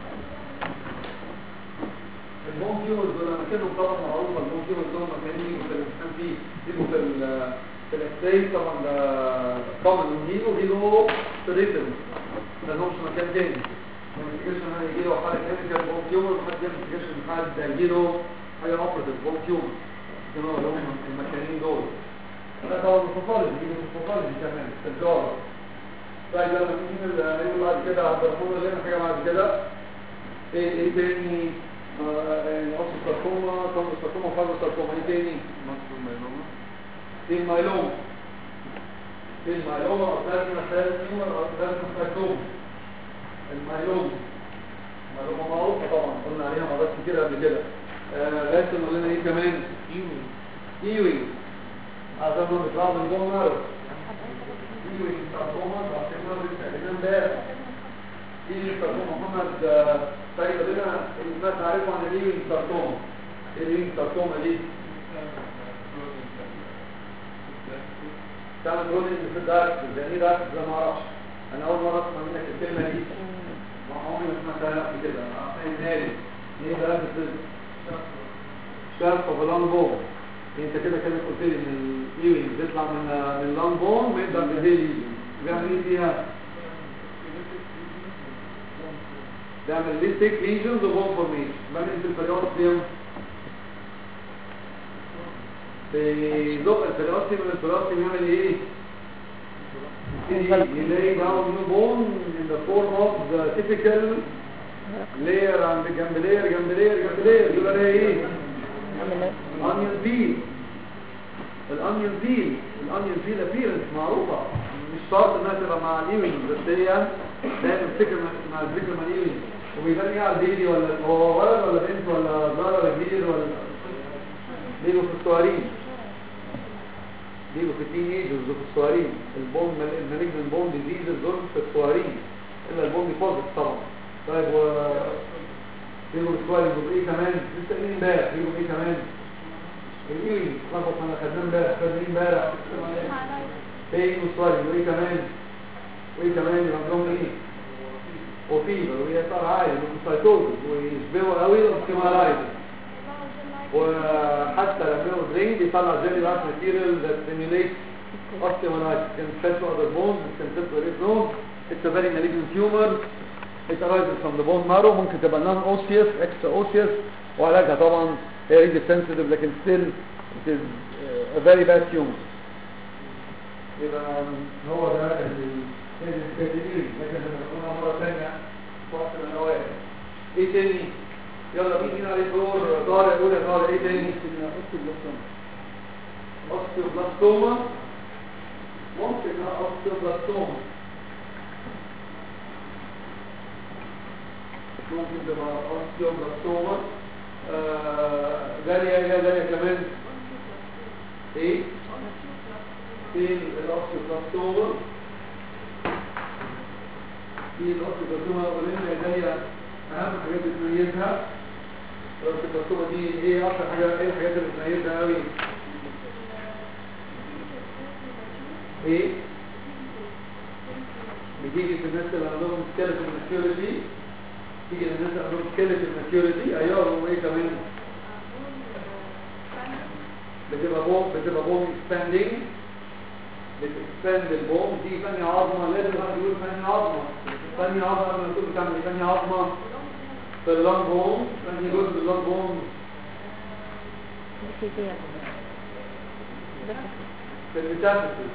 البون كيوز دول انا كده طبعا معروفه البون كيوز دول مكانين يجوا في الامتحان فيه يجوا في ال في الاكساي طبعا ده كومن ويجوا يجوا في الريتم ما لهمش مكان تاني ما تفتكرش ان انا يجي له حاله كلينيكال بون كيوز محد ما يفتكرش ان حد هيجي له حاجه اوبريتيف بون كيوز كانوا هم المكانين دول ده طبعا الفوتولوجي يجي من الفوتولوجي كمان التجاره طيب لما نيجي نقول بعد كده عبد الرحمن لنا حاجه بعد كده ايه ايه تاني نقص الساركوما كون الساركوما فاز الساركوما ايه تاني ايه المايلوم في المايلوما او بلازما سيل تيومر او بلازما ساركوما المايلوما المايلوما معروفه طبعا قلنا عليها مرات كتير قبل كده آه غاسل قلنا ايه كمان ايوه ايوي هذا ما بيطلع من جوه مارو ايوي ساركوما عشان لسه امبارح ايوي ساركوما محمد آه، طيب لنا ما تعرفوا عن الايوي ساركوما ايه الايوي ساركوما دي تعمل تقول لي في الدارك يعني ايه دارك ده ما اعرفش انا اول مره اسمع منك الكلمه دي ما عمري ما سمعتها قبل كده فاهمها لي ايه دارك شارف في اللانبون انت كده كده قلت لي ان الايوينج بيطلع من من اللانبون ويبدا بالهيلي بيعمل ايه فيها بيعمل ليستيك ليجنز وبون فورميشن بعمل ايه في البريوستيوم بيزق البريوستيوم البريوستيوم يعمل ايه يبتدي يلاقي داون نيو بون in the form of the typical layer عند جنب layer جنب layer جنب layer يبقى ده ايه الانيون بيل الانيون بيل الانيون بيل ابيرنس معروفه مش شرط انها تبقى مع الايوينج بس هي دايما تفتكر مع الذكر مع الايوينج وبيبان ايه على البيبي ولا هو ولد ولا بنت ولا صغير ولا كبير ولا بيبقوا في الصغيرين بيبقوا في التين ايجرز وفي الصغيرين البون المالجن بون ديزيز دول في الصغيرين الا البون ديبوزيت طبعا طيب و بيبقوا الصغيرين بيبقوا ايه كمان لسه قايلين امبارح بيبقوا ايه كمان الايوينج لخبط انا خدناه امبارح خدناه امبارح تاني والصغيرين وايه كمان وايه كمان يبقى عندهم ايه وفيبر وهي صار عالي وسايتوزس ويشبهوا قوي الاوبتيمالايز وحتى لما يعملوا درينج بيطلع جيلي لاك ماتيريال that stimulates osteomyelitis can spread to other bones it can spread to lymph nodes it's a very malignant tumor it arises from the bone marrow ممكن تبقى non osseous extra osseous وعلاجها طبعا هي ريدي sensitive لكن still it is uh, a very bad tumor يبقى هو ده الكاتيجوري لكن لما نقولها مرة ثانية في وقت من الأوائل ايه تاني يلا مين هنا عليه دور طارق قول يا طارق ايه تاني اوستيوبلاستوما ممكن اوستيوبلاستوما ممكن تبقى اوستيوبلاستوما آه جارية يا جارية كمان ايه في الاوستيوبلاستوما في الاوستيوبلاستوما قلنا يا جارية اهم حاجات بتميزها الاوستيوبلاستوما دي ايه اكتر حاجه ايه الحاجات اللي بتميزها قوي ايه بتيجي في الناس اللي عندهم سكيلتال ماتيوريتي تيجي للناس اللي عندهم سكيلتال ماتيوريتي ايوه وايه كمان بتبقى بوم بتبقى بوم اكسباندنج بتكسباند البوم دي ثانية عظمة لازم واحد يقول ثانية عظمة ثانية عظمة لما تقول بتعمل ايه ثانية عظمة في اللونج بوم ثاني جزء في اللونج بوم بسيطية في الميتافيسيس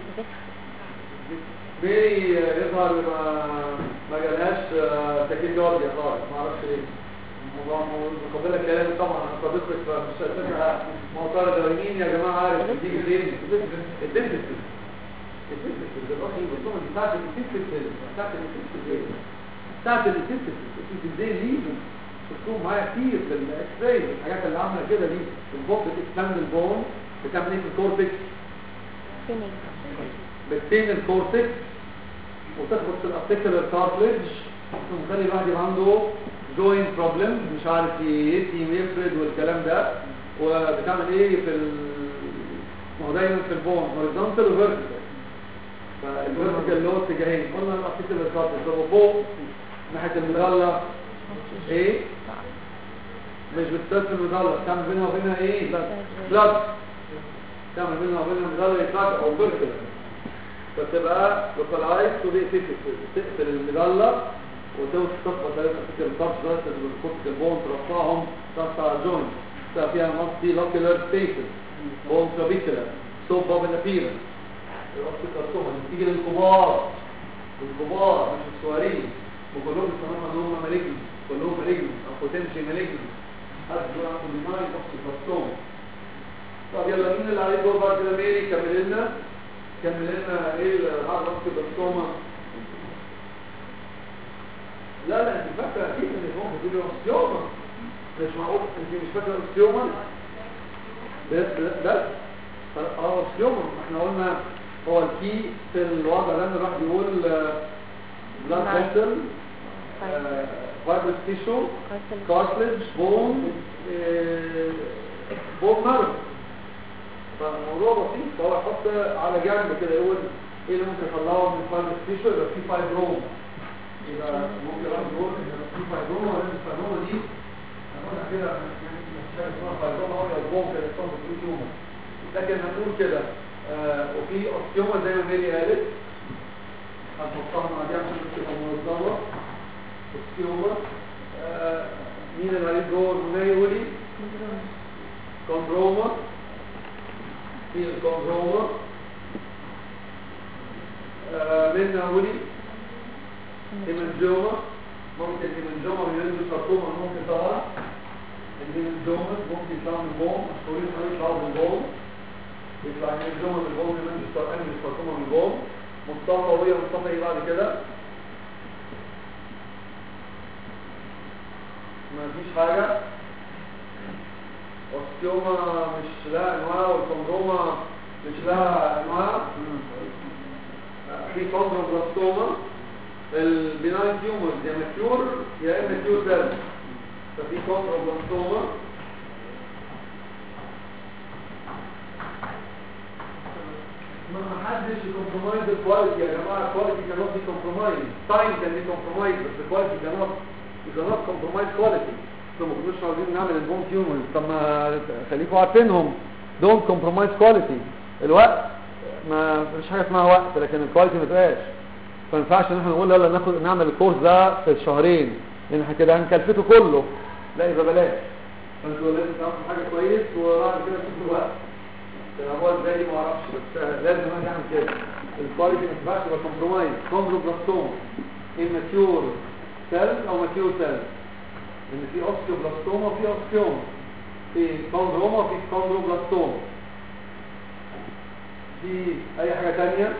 بيري يظهر ما ما جالهاش تكييف جارديا خالص ما اعرفش ليه الموضوع مقابله كلام طبعا انا صديقك مش هتبقى معترض مين يا جماعه عارف بتيجي فين الدنتست الدنتست الراجل البطومه دي بتاعت الدنتست بتاعت الدنتست بتاعت الدنتست ازاي دي بتكون معايا كتير في الاكس راي الحاجات اللي عامله كده دي البوم بتكتمل البون بتعمل ايه في الكورتكس فينينج بتين الكورتكس وتخبط في الارتيكولار كارتلج ومخلي الواحد يبقى عنده جوينت بروبلم مش عارف يتيم يفرد والكلام ده وبتعمل ايه في ال... ما هو دايما في البون هوريزونتال وفيرتيكال فالفيرتيكال له اتجاهين قلنا الارتيكولار كارتلج هو فوق ناحيه المظله ايه مش بتسد المظله بتعمل بينها وبينها ايه بلاد تعمل بينها وبينها المظله يتراك او فيرتيكال فتبقى لوكالايز تو دي تقفل المظله وتوصل تخبط ثلاثة فكر الطرش بس بالكورتيك البون ترفعهم تقطع الجوينت تبقى فيها مالتي لوكيولار سبيسز بون ترابيكولار سوب بابل ابيرنس الاوستيكارسوما تيجي للكبار الكبار مش الصغيرين وكلهم بيسموهم ان هم مالجن كلهم مالجن او بوتنشي مالجن حد يقول عنده بناين اوستيكارسوما طب يلا مين اللي عليه دور بعد كده ميري كمل لنا كمل لنا ايه الهارد اوستيوبلاستوما لا لا انت فاكره اكيد ان ممكن تقولي اوستيوما مش معقول انت مش فاكره اوستيوما بس بس اه اوستيوما احنا قلنا هو الكي في الوضع ده ان الواحد يقول بلاد نعم. فيسل فايبرس تيشو Cartilage. كارتلج بون بون مارو فالموضوع بسيط فهو يحط على جنب كده يقول ايه اللي ممكن يطلعه من فايبرس تيشو يبقى في فايبروم يبقى ممكن الواحد يقول ان يبقى في فايبروم ولكن الفايبروم دي هنقولها كده يعني مش حاجه اسمها فايبروم هو البوم كده يصاب في تيومر لكن هنقول كده آه وفي اوستيوما زي ما ميري قالت هنحطها مع دي عشان تبقى منظمه اوستيوما آه مين اللي عليه دور نيولي كوندروما مين الكوندروما آه من نيولي هيمنجوما ممكن هيمنجوما من ينزل ساركوما ممكن طبعا الهيمنجوما ممكن يطلع من البوم مشهورين قوي يطلعوا من البوم يطلع هيمنجوما من البوم ينزل ساركوما من البوم مصطفى وهي مصطفى ايه بعد كده ما فيش حاجة اوستيوما مش لها انواع والكوندروما مش لها انواع في كوندروبلاستوما البناين تيومرز يا ماتيور يا اما كيور سيل ففي كوندروبلاستوما ما حدش يكمبرومايز الكواليتي يا جماعه الكواليتي كانت دي كومبرومايز تايم كان دي كومبرومايز بس الكواليتي كانت كانت كومبرومايز كواليتي انتوا ما كناش عاوزين نعمل البوم تيومرز طب ما خليكم عارفينهم دونت كومبرومايز كواليتي الوقت ما فيش حاجه اسمها وقت لكن الكواليتي ما تبقاش ما ينفعش ان احنا نقول يلا ناخد نعمل الكورس ده في شهرين لان احنا كده هنكلفته كله لا يبقى بلاش فانتوا لازم تعملوا حاجه كويس وبعد كده تشوفوا الوقت هو ازاي ما اعرفش بس لازم انا اعمل كده الكواليتي ما ينفعش يبقى كومبرومايز كوندروبلاستوم immature سيل او ماتيور سيل ان في اوستيوبلاستوما وفي اوستيوم في كوندروما وفي كوندروبلاستوم في اي حاجه ثانيه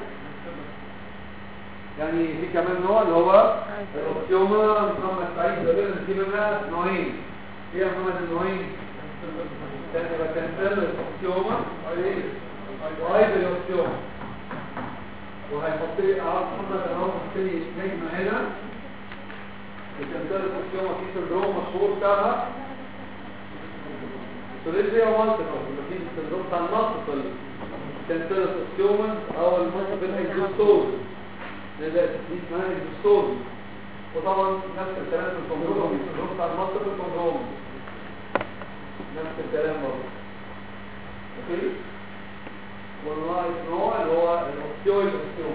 يعني في كمان نوع اللي هو الاوستيوما محمد سعيد غالبا في منها نوعين ايه يا محمد النوعين كان يبقى كانسل الاوستيوما وايضا الاوستيوما وهيحط لي اعرف محمد انا هو حط لي نجمه هنا الكانسل الاوستيوما في سندروم مشهور بتاعها سوليدريا مالتيبل يبقى في السندروم بتاع المالتيبل كانسل الاوستيوما او المالتيبل اكزوستوز دي اسمها اكزوستوز وطبعا نفس الكلام في الكوندروم السندروم بتاع المالتيبل كوندروم نفس الكلام برضه اوكي والرايت نوع اللي هو الاوستيويد اوستيوم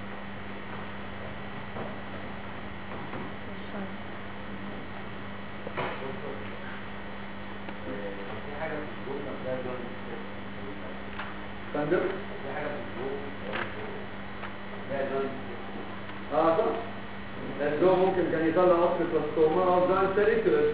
فندم اه صح الجو ممكن كان يطلع اصل بلاستوما او جاين سيريكولس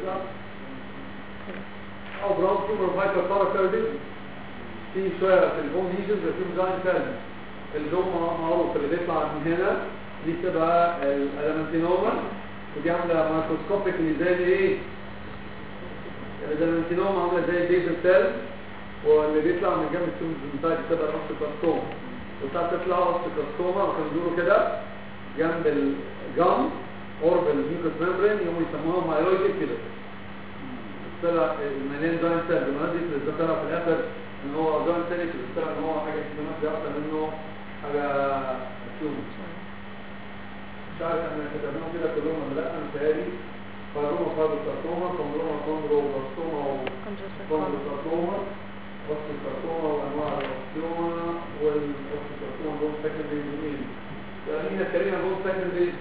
او براون تيومر فايتر باراكارديزم في شويه في البون ليجنز في جاين سيل الجو معروف اللي بيطلع من هنا دي بتبقى الالمنتينوما ودي عامله مايكروسكوبيكلي زي ايه الالمنتينوما عامله زي البيزل سيل واللي بيطلع من جنب السوم بتاعت بتبقى الاوستيكلاستوما وساعات تطلع اوستيكلاستوما وكانوا بيقولوا كده جنب الجم قرب الميوكس ميمبرين يقوموا يسموها مايلويد كده طلع المليان جوينت سيل المنادي اللي طلع في الاخر ان هو جوينت سيل اللي طلع ان هو حاجه سيستماتيك اكتر منه حاجه تيومر مش عارف احنا كتبناهم كده كلهم ولا لا انا متهيألي فاروما فاروساركوما كوندروما كوندروبلاستوما وكوندروساركوما اوستيوساركوما وانواع الاوستيوما والاوستيوساركوما دول سكندري جميل يعني اتكلمنا دول سكندري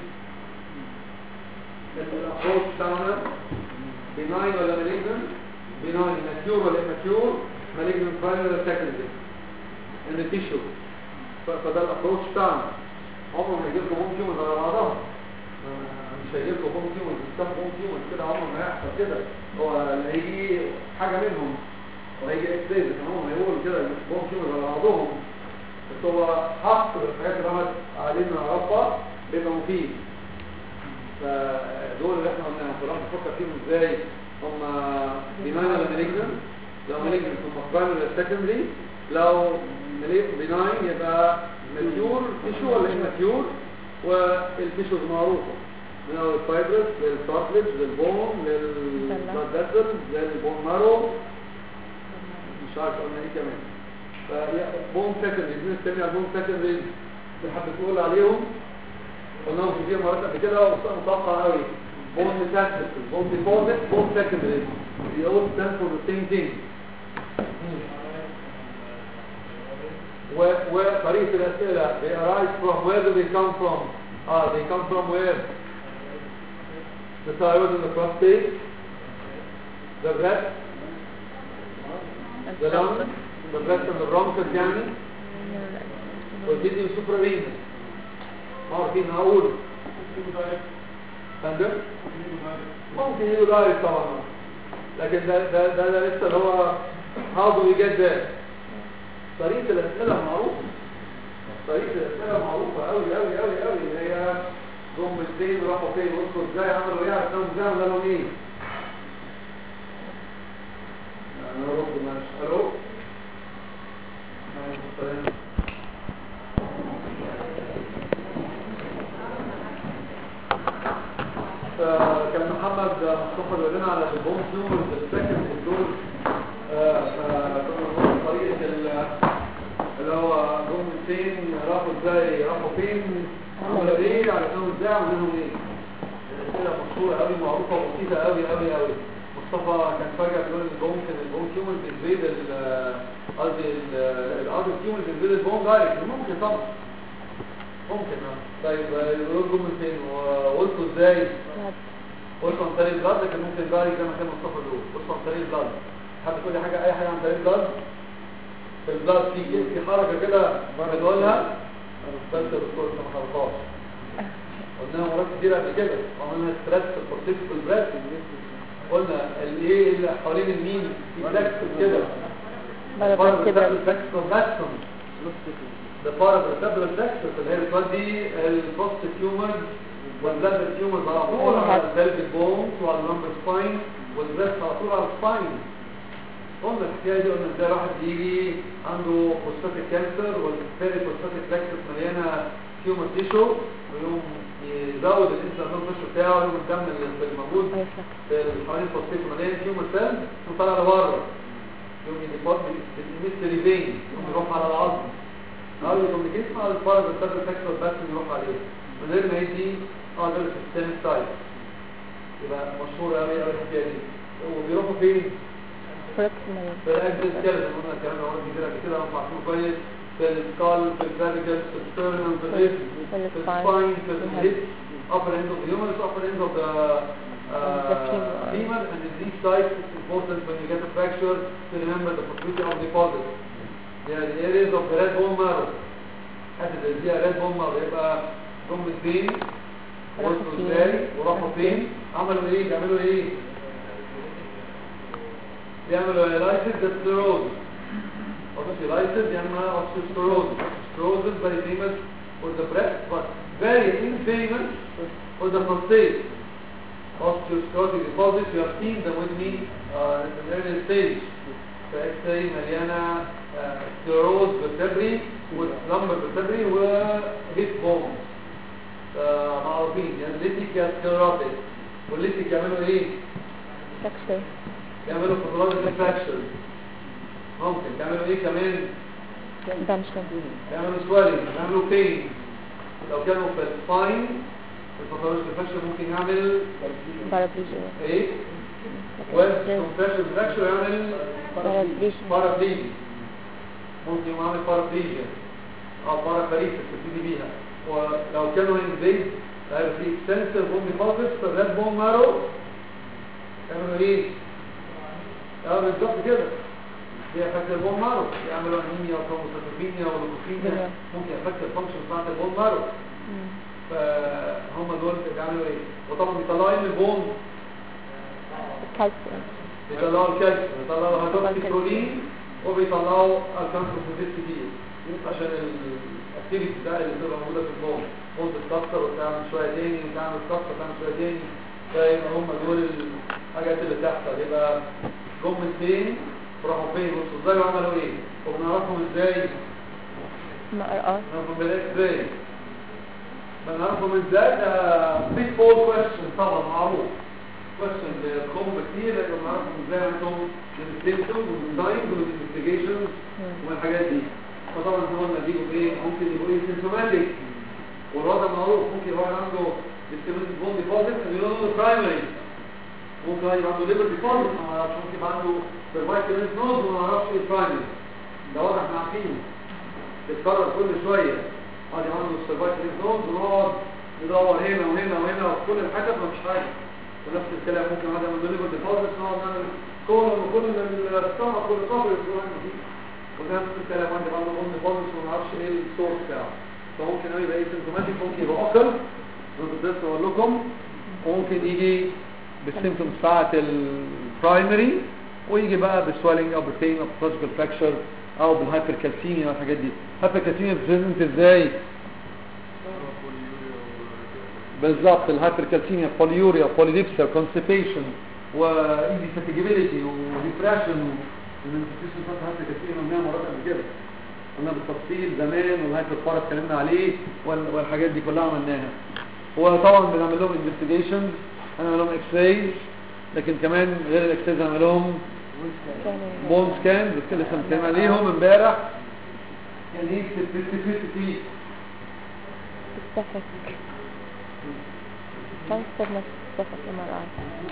الابروش بتاعنا بناين ولا مالجنن بناين ماتيور ولا اماتيور مالجنن برايمري ولا سكندري ان تيشو فده الابروش بتاعنا عمره ما يجي لكم هوم تيومرز على بعضها مش هيجي لكم هوم تيومرز بتاع هوم تيومرز كده عمره ما هيحصل كده هو هيجي حاجه منهم وهيجي اكس راي كمان هم هيقولوا كده هوم تيومرز على بعضهم بس هو حق الحاجات اللي عملت علينا نعرفها بيبقى مفيد فدول اللي احنا قلناهم فراح نفكر فيهم ازاي هم بناين ولا مالجنت لو مالجنت هم برايمري ولا سكندري لو بناين يبقى ماتيور تيشو ولا ماتيور والتيشوز معروفه من اول الفايبرس للكارتلج للبون للبلاد فيسل للبون مارو مش عارف قلنا ايه كمان فبون سكندري بنس تاني على بون سكندري اللي حابب تقول عليهم قلناهم كتير مرات قبل كده ومتوقع قوي بون ميتاستاسيس بون ديبوزيت بون سكندري they all stand for the same thing و وطريقة الأسئلة they arise from where do they come from ah they come from where the thyroid and the prostate the breast the lungs the breast and the bronchus يعني والفيديو سوبرامين عارفين هقول فندم ممكن يجوا دايركت طبعا لكن ده ده ده, ده لسه اللي هو how do we get there طريقة الأسئلة معروفة طريقة الأسئلة معروفة أوي أوي أوي أوي اللي هي جم الدين راحوا فين وصلوا ازاي عملوا ايه عشان ازاي عملوا لهم ايه انا رد ماشي الو فكان محمد مصطفى بيقول لنا على البوم تيومرز السكند دول فكنا بنقول طريقه اللي هو جم فين راحوا ازاي راحوا فين عملوا ايه عرفناهم ازاي عملوا لهم ايه الاسئله مشهوره قوي معروفه وبسيطه قوي قوي قوي مصطفى كان فجاه بيقول البوم كان البوم تيومرز بتزيد قصدي الارض تيومرز بتزيد البوم دايركت ممكن طبعا ممكن اه طيب يقولوا لكم من فين وقلتوا ازاي قلتوا عن طريق البلاد لكن ممكن دايركت زي ما كان مصطفى بيقول قلتوا عن طريق البلاد حد كل حاجه اي حاجه عن طريق البلاد في البلاد في في حركه كده بنقولها بس الدكتور ما خلصهاش قلناها مرات كتير قبل كده عملنا ستريس في البورتيكل بريس قلنا الايه اللي حوالين المين في فلكس كده ده بارابرتابل فلكس اللي هي بتودي البوست تيومر والبلاد تيومر على طول على البلد بونز وعلى اللمبر سباين والبريس على طول على السباين قلنا الحكايه دي قلنا ازاي واحد يجي عنده بروستاتيك كانسر والبيري بروستاتيك فلكس مليانه تيومر تيشو ويقوم يزود الانسولين تيشو بتاعه يقوم الدم اللي موجود في حوالين البروستات مليان تيومر سيل وطالع لبره يقوم يديبوت بالميستري فين يقوم يروح على العظم او يقوم الجسم على الفرد السبب فاكتور بس يروح عليه من غير ما يدي اقدر سيستم سايت يبقى مشهور قوي قوي الحكايه دي وبيروحوا فين؟ proximal في الاجل كده قلنا الكلام ده مرات كتير قبل كده انا عارفينه كويس في السكال في الكلافيكل في السترنم في الريس في السباين في الهيب upper end of the humerus upper end of the uh, femur and in these sites it's important when you get a fracture to remember the proximity of deposit they are the areas of the red bone marrow حتى زي دي red bone marrow يبقى جم فين وصلوا ازاي وراحوا فين عملوا ايه بيعملوا ايه بيعملوا هيلايسيس ده سكليروز osteolysis بيعمل osteosporosis osteosporosis very famous for the breast but very infamous for the prostate osteosclerotic deposits you have seen them with me uh, in the early stage the x-ray مليانة uh, sclerose vertebrae واللمبر vertebrae وهيب bones uh, معروفين يعني ليتيكا سكليروتيك والليتيك يعملوا ايه؟ fracture يعملوا pathological fractures ممكن تعملوا ايه كمان dumption يعملوا سوالي يعملوا بين لو كانوا في السباين الباثولوجيكال فراكشر ممكن يعمل paraplegia ايه ويست كومبريشن فراكشر يعمل Paraplegia. بارابليجيا ممكن يعمل بارابليجيا او بارابليجيا تبتدي بيها ولو كانوا انزيد هيبقى في اكستنسيف بون ديبوزيتس في الريد بون مارو يعملوا ايه؟ اه بالظبط كده بيأفكت البون مارو يعملوا انيميا وكروموسيتوبينيا ولوكوسينيا ممكن يأفكت الفانكشن بتاعت البون مارو فهم دول بيعملوا ايه وطبعا بيطلعوا ايه من البون calcium بيطلعوا الكالسيوم بيطلعوا الهيدروكسيكولين وبيطلعوا الكانسروسيتيز كتير عشان الاكتيفيتي بتاع اللي بتبقى موجوده في النوم ممكن تكسر وتعمل شويه تاني وتعمل تكسر وتعمل شويه تاني فيبقى هم دول الحاجات اللي بتحصل يبقى جم من فين راحوا فين بصوا ازاي عملوا ايه وبنعرفهم ازاي ما اه نعرفهم بالاكس راي بنعرفهم ازاي ده بيج فول كويشن طبعا معروف كويشن بتخم كتير لكن بنعرفهم ازاي عندهم السيمتوم والداينج والانفستيجيشن والحاجات دي فطبعا زي ما قلنا بيجوا ايه ممكن يبقوا ايه سيمتوماتيك والوضع معروف ممكن واحد عنده ديسكريمنت بون ديبوزيت اللي برايمري ممكن واحد يبقى عنده ليبر ديبوزيت ما نعرفش ممكن يبقى عنده سيرفايكال نوز وما نعرفش ايه برايمري ده واضح احنا عارفينه بيتكرر كل شويه واحد يبقى عنده سيرفايكال نوز ونقعد ندور هنا وهنا وهنا وفي كل الحاجات ما فيش حاجه ونفس الكلام ممكن واحد عنده ليبر ديبوزيت نقعد نعمل كولون وكل من السtomach كل صبر يقول فيه ونفس الكلام عندي بعض الأم خالص وما نعرفش ايه السورس بتاعه فممكن قوي يبقى ايه سيمتوماتيك ممكن يبقى اكل ضد اقول لكم وممكن يجي بالسيمتومز بتاعت البرايمري ويجي بقى بالسويلنج او بالبين او بالفراجيكال فراكشر او بالهايبركالسيميا والحاجات دي هايبركالسيميا بتزنت ازاي بالظبط الهايبركالسيميا بوليوريا بوليديبسيا كونستيبيشن وايدي فاتيجابيلتي وديبريشن الانفستيشن بتاعت الهايبركالسيميا قلناها مرات قبل كده قلنا بالتفصيل زمان والهايبر بار اتكلمنا عليه وال- والحاجات دي كلها عملناها وطبعا بنعمل لهم انفستيجيشن هنعمل لهم اكس راي لكن كمان غير الاكس راي هنعمل لهم بون سكان بس كده لسه بنتكلم عليهم امبارح يعني ايه سبيسيفيسيتي specific concept specific MRI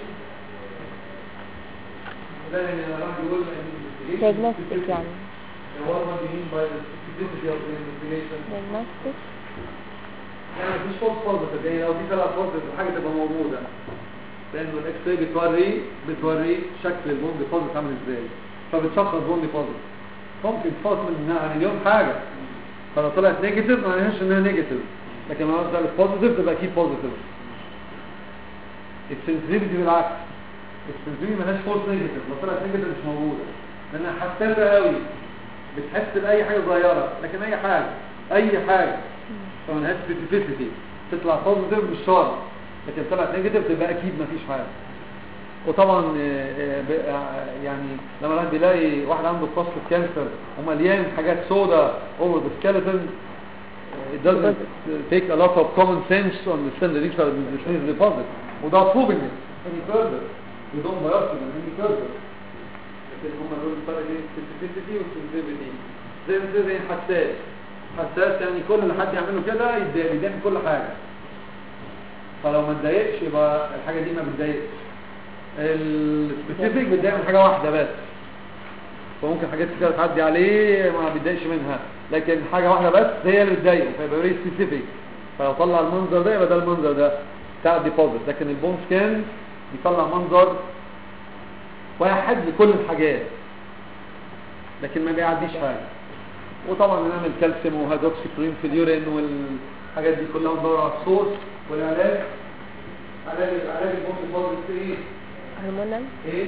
ده يعني راح يقول diagnostic يعني what do you mean by the specificity of the investigation diagnostic يعني مفيش فولس بوزيتيف يعني لو في ثلاث بوزيتيف الحاجه تبقى موجوده لان الاكس راي بتوري بتوري شكل البون ديبوزيت عامل ازاي فبتشخص بون ديبوزيت ممكن تفوت منها مليون حاجه فلو طلعت نيجاتيف ما معناهاش انها نيجاتيف لكن لو طلعت بوزيتيف تبقى اكيد بوزيتيف السنسيتيفيتي بالعكس السنسيتيفيتي مالهاش فولس نيجاتيف لو طلعت نيجاتيف مش موجوده لانها حساسه قوي بتحس باي حاجه صغيره لكن اي حاجه اي حاجه فمالهاش سبيسيفيسيتي تطلع بوزيتيف مش شرط لكن طلعت نيجاتيف تبقى اكيد مفيش حاجه وطبعا آه، آه، ب- آه، يعني لما الواحد بيلاقي واحد عنده بروستات كانسر ومليان حاجات سودا over the skeleton uh, it doesn't take a lot of common sense to understand the nature of the disease deposit without proving it any further you don't biopsy them any further لكن هم دول الفرق بين السنسيتيفيتي والسنسيتيفيتي زي ما زي الحساس حساس يعني كل اللي حد يعمله كده يتضايق يتضايق من كل حاجه فلو ما اتضايقش يبقى الحاجه دي ما بتضايقش السبيسيفيك بيتضايق من حاجه واحده بس فممكن حاجات كتير تعدي عليه ما بيتضايقش منها لكن حاجه واحده بس هي اللي بتضايقه فيبقى ري سبيسيفيك فلو طلع المنظر ده يبقى ده المنظر ده بتاع الديبوزيت لكن البون سكان بيطلع منظر واحد لكل الحاجات لكن ما بيعديش حاجه وطبعا بنعمل كالسيوم وهيدروكسي كلورين في اليورين والحاجات دي كلها ندور على السورس والعلاج علاج علاج البون ديبوزيت ايه هرمونال ايه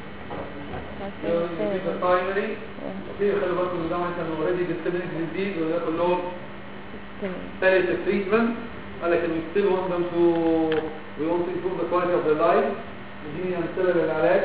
calcium برايمري في خلي بالكم ان ده مثلا اوريدي ديستريبيوتد ديزيز وده كلهم system ثالث تريتمنت قال لك we still want them to we want to improve the quality of their life اديني امثله للعلاج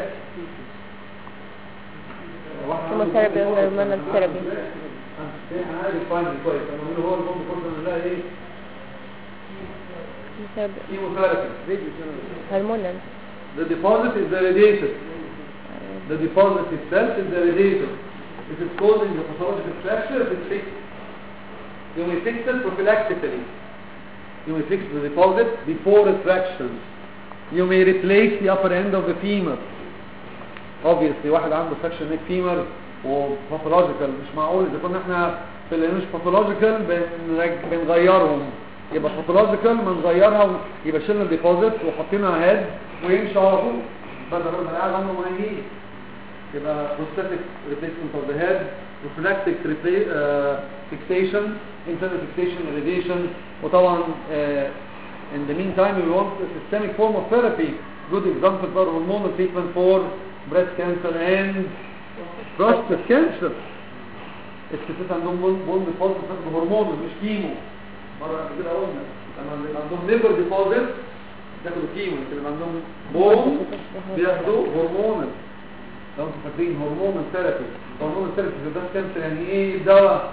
واحد عنده Chemotherapy بون or hormonal ديبوزيت. therapy. انا عارف فاينل كويس لما نقول هو البون ديبوزيت نلاقي ايه chemotherapy كيموثيرابي هرمونال The deposit is the radiator. The deposit itself is the radiator. If it's causing the pathological fracture, it's fixed. You may fix it prophylactically. You may fix the deposit before it fractures. You may replace the upper end of the femur. Obviously واحد عنده fraction neck femur وباثولوجيكال مش معقول اذا كنا احنا في اللي مش باثولوجيكال بنرج- بنغيرهم يبقى باثولوجيكال ما نغيرها و- يبقى شلنا الديبوزيت وحطينا هيد ويمشي على طول بدل ما قاعد عنده مناهيج يبقى prosthetic replacement of the head refractic repla- uh, fixation internal fixation irradiation وطبعا uh, in the meantime we want a systemic form of therapy good example for hormonal treatment for breast cancer and prostate cancer الستات عندهم بون بون ديبوزيت بتاخد هرمون مش كيمو مره قبل كده قلنا لما بيبقى عندهم ليفر ديبوزيت بياخدوا كيمو لكن لما عندهم بون بياخدوا هرمون لو انتوا فاكرين هرمون ثيرابي هرمون ثيرابي في الباس كانسر يعني ايه الدواء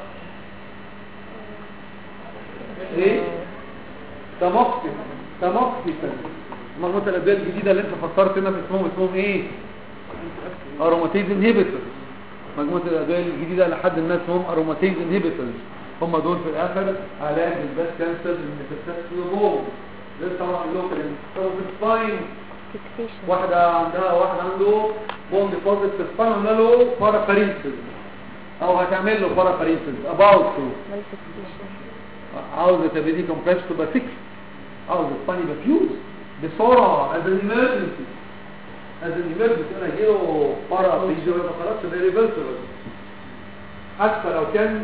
ايه تمقتل تمقتل مجموعه الادويه الجديده اللي انت فكرت انها اسمهم اسمهم ايه اروماتيز انهبيتور مجموعه الادويه الجديده لحد الناس اسمهم اروماتيز انهبيتورز هم دول في الاخر علاج الباس كانسر الميتاستاسيس لوبوم لسه طبعا اللوكال سباين فيكسيشن واحدة عندها واحد عنده بون ديبوزيت في السباين عامله له بارافارينسز او هتعمل له بارافارينسز اباوت تو مال فيكسيشن عاوزه تبقى دي كومبريس تبقى فيكس عاوزه السباين يبقى فيوز بسرعه از ان ايمرجنسي از ان ايمرجنسي انا اجيله بارا فيجو يبقى خلاص ده ريفرسبل حتى لو كان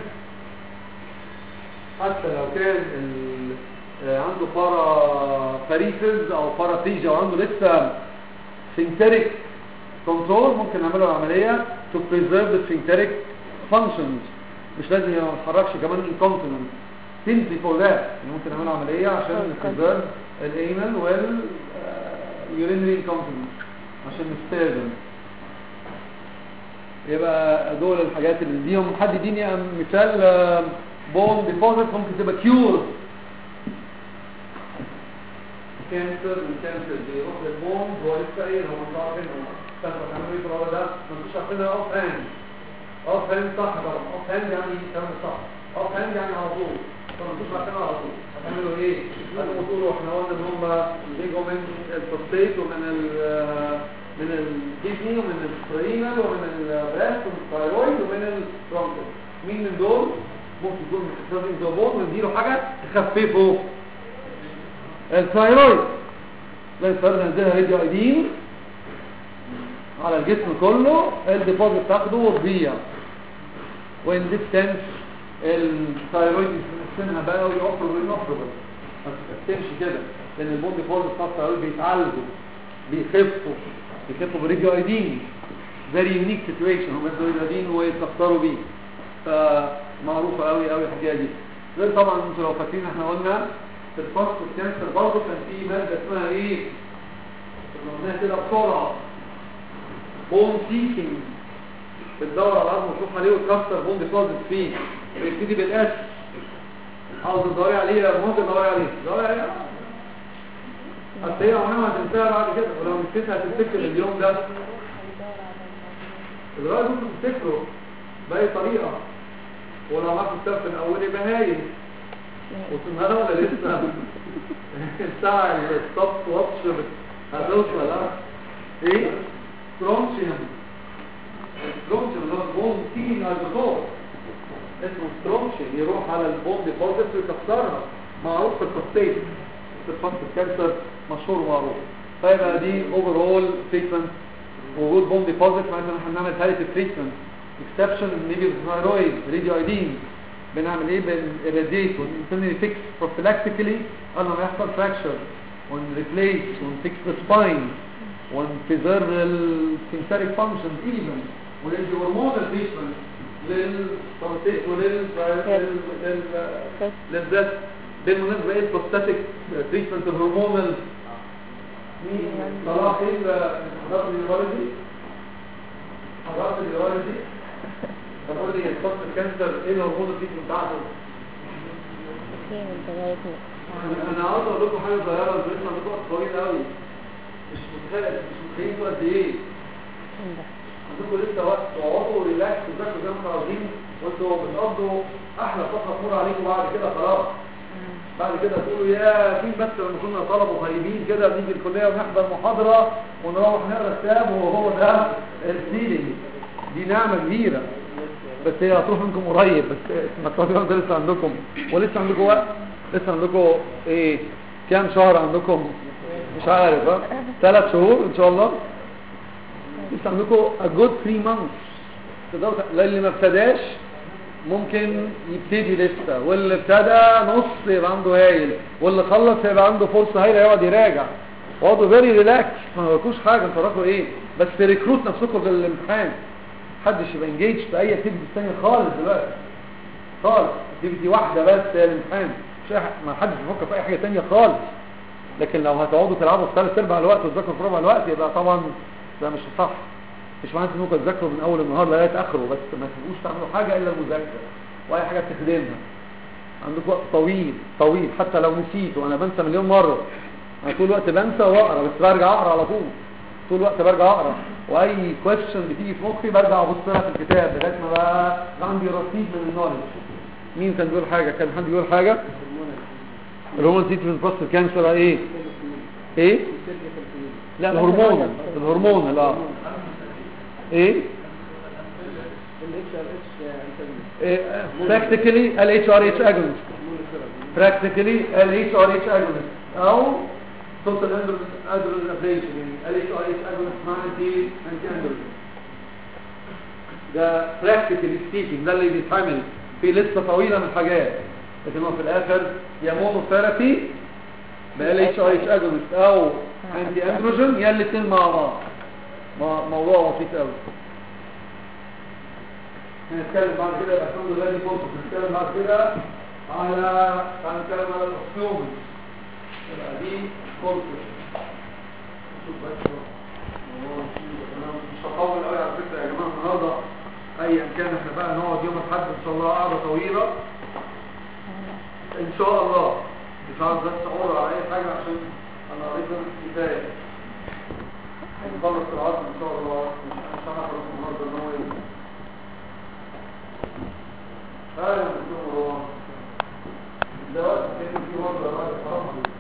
حتى لو كان ال- آه، عنده بارا فاريسز او بارا فيجا وعنده لسه سينتريك كنترول ممكن نعمله العمليه to preserve the sphincteric functions مش لازم ما يتحركش كمان incontinent simply for that يعني ممكن نعمله عمليه عشان Oh, preserve الانال وال urinary incontinence عشان نستخدم يبقى دول الحاجات اللي ديهم حد يديني مثال بون ديبوزيت ممكن تبقى كيور كانسر الكانسر بيروح للبون هو لسه ايه هو مش عارف انه استنى تعملوا ايه في الوضع ده ما انتوش عارفينها اوف هاند اوف هاند صح طبعا اوف هاند يعني كلام صح اوف هاند يعني على طول طب ما انتوش عارفينها على طول هتعملوا ايه؟ هتقوموا تقولوا احنا قلنا ان هم بيجوا من البروستيت ومن ال من الكدني ومن السرينال ومن البراس ومن الثايرويد ومن البرونكس مين من دول ممكن يكون محتاجين زبون ونديله حاجه تخففه الثايرويد زي الثايرويد هنديها راديو ايدين على الجسم كله الديبوزيت تاخده وتضيع وان ديس سنس الثايرويد يسمها بقى ويوفر وينفر ما تستخدمش كده لان البون ديبوزيت بتاع الثايرويد بيتعالجوا بيخفوا بيخفوا براديو ايدين فيري يونيك سيتويشن هم ياخدوا راديو ايدين ويتكسروا بيه فمعروفه قوي قوي الحكايه دي غير طبعا انتوا لو فاكرين احنا قلنا في الفصل الكانسر برضه كان في ماده اسمها ايه؟ كنا قلناها كده بسرعه بون سيكينج بتدور على العظم وتشوف عليه وتكسر بون ديبوزيت فيه بيبتدي بالاس عاوز تدوري عليه يا ممكن تدوري عليه دوري عليه اصل هي عمرها ما هتنساها بعد كده ولو نسيتها هتفتكر اليوم ده دلوقتي ممكن تفتكره بأي طريقة ولو معاك كتاب في الأول يبقى هايل وصلنا ولا لسه الساعة الستوب واتش هتوصل ها ايه؟ سترونشيوم سترونشيوم اللي هو البون تيجي على الدكتور اسمه سترونشيوم يروح على البون ديبوزيت ويكسرها معروف في التسطيط في الفصل الكانسر مشهور ومعروف فيبقى دي اوفر اول تريتمنت وجود بون ديبوزيت معناته ان احنا بنعمل ثالث تريتمنت اكسبشن نيجي ثايرويد راديو ايدين بنعمل ايه بنريديت ونسمي فيكس بروفيلاكتيكالي قبل ما يحصل فراكشر ونريبليس ونفيكس ذا سباين ونبريزيرف السينثيتك فانكشنز ايفن وندي هرمونال تريتمنت للبروستيت ولل للبريست بالمناسبه ايه البروستاتيك تريتمنت الهرمونال مين صلاح ايه حضرت اليورولوجي حضرت اليورولوجي طب قول لي الفصل الكانسر ايه الهرمون التريتمنت بتاعته فين انت لغاية انا انا عاوز اقول لكم حاجه صغيره بس لسه عندكم وقت طويل قوي مش متخيل مش متخيلين انتوا قد ايه عندكم لسه وقت تقعدوا ريلاكس وتذاكروا زي ما انتوا عاوزين وانتوا بتقضوا احلى فتره تمر عليكم بعد كده خلاص بعد كده تقولوا يا فين بس لما كنا طلبه طيبين كده بنيجي الكليه ونحضر محاضره ونروح نقرا كتاب وهو ده الفيلينج دي نعمه كبيره بس هي هتروح منكم قريب بس المكتبات ده لسه عندكم ولسه عندكم وقت لسه عندكم ايه كام شهر عندكم مش عارف ها ثلاث شهور ان شاء الله لسه عندكم a good three months تقدروا للي ما ابتداش ممكن يبتدي لسه واللي ابتدى نص يبقى عنده هايل واللي خلص يبقى عنده فرصه هايله يقعد يراجع اقعدوا فيري ريلاكس ما وراكوش حاجه انتوا وراكوا ايه بس ريكروت نفسكم للامتحان محدش يبقى انجيج في اي اكتيفيتي ثانيه خالص دلوقتي خالص اكتيفيتي واحده بس هي الامتحان مش أي- ما حدش بيفكر في اي حاجه ثانيه خالص لكن لو هتقعدوا تلعبوا في ثلاث ارباع الوقت وتذاكروا في ربع الوقت يبقى طبعا ده مش صح مش معنى انكم تذاكروا من اول النهار لغايه اخره بس ما تبقوش تعملوا حاجه الا المذاكره واي حاجه بتخدمها عندك وقت طويل طويل حتى لو نسيت وانا بنسى مليون مره انا طول الوقت بنسى واقرا بس برجع اقرا على طول طول الوقت برجع اقرا واي كويستشن بتيجي في مخي برجع ابص لها في الكتاب لغايه ما بقى عندي رصيد من النولج مين كان بيقول حاجه كان حد بيقول حاجه الهرمون تريتمنت بروست كانسر ايه ايه لا الهرمون الهرمون لا ايه practically LHRH agonist practically LHRH agonist او total androgen ablation يعني LHRH agonist معنى ايه anti androgen ده practically speaking ده اللي بيتعمل في لسه طويلة من الحاجات لكن هو في الاخر يا مونوثيرابي ب LHRH agonist او anti androgen يا الاثنين مع بعض مو- موضوع بسيط قوي هنتكلم بعد كده يبقى الحمد لله دي فرصه هنتكلم بعد كده على هنتكلم على الاوكسيومز يبقى دي فرصه شوف بس والله أنا مش هطول قوي على فكره يا جماعه النهارده ايا كان احنا بقى نقعد يوم الاحد ان شاء الله قعده طويله ان شاء الله مش عاوز بس اقول على اي حاجه عشان انا قريت كفايه هنخلص العصر ان شاء الله مش مش هنخلص النهارده ان هو يجي اهلا بكم مروان ده وقت كان في برضه يا راجل حرام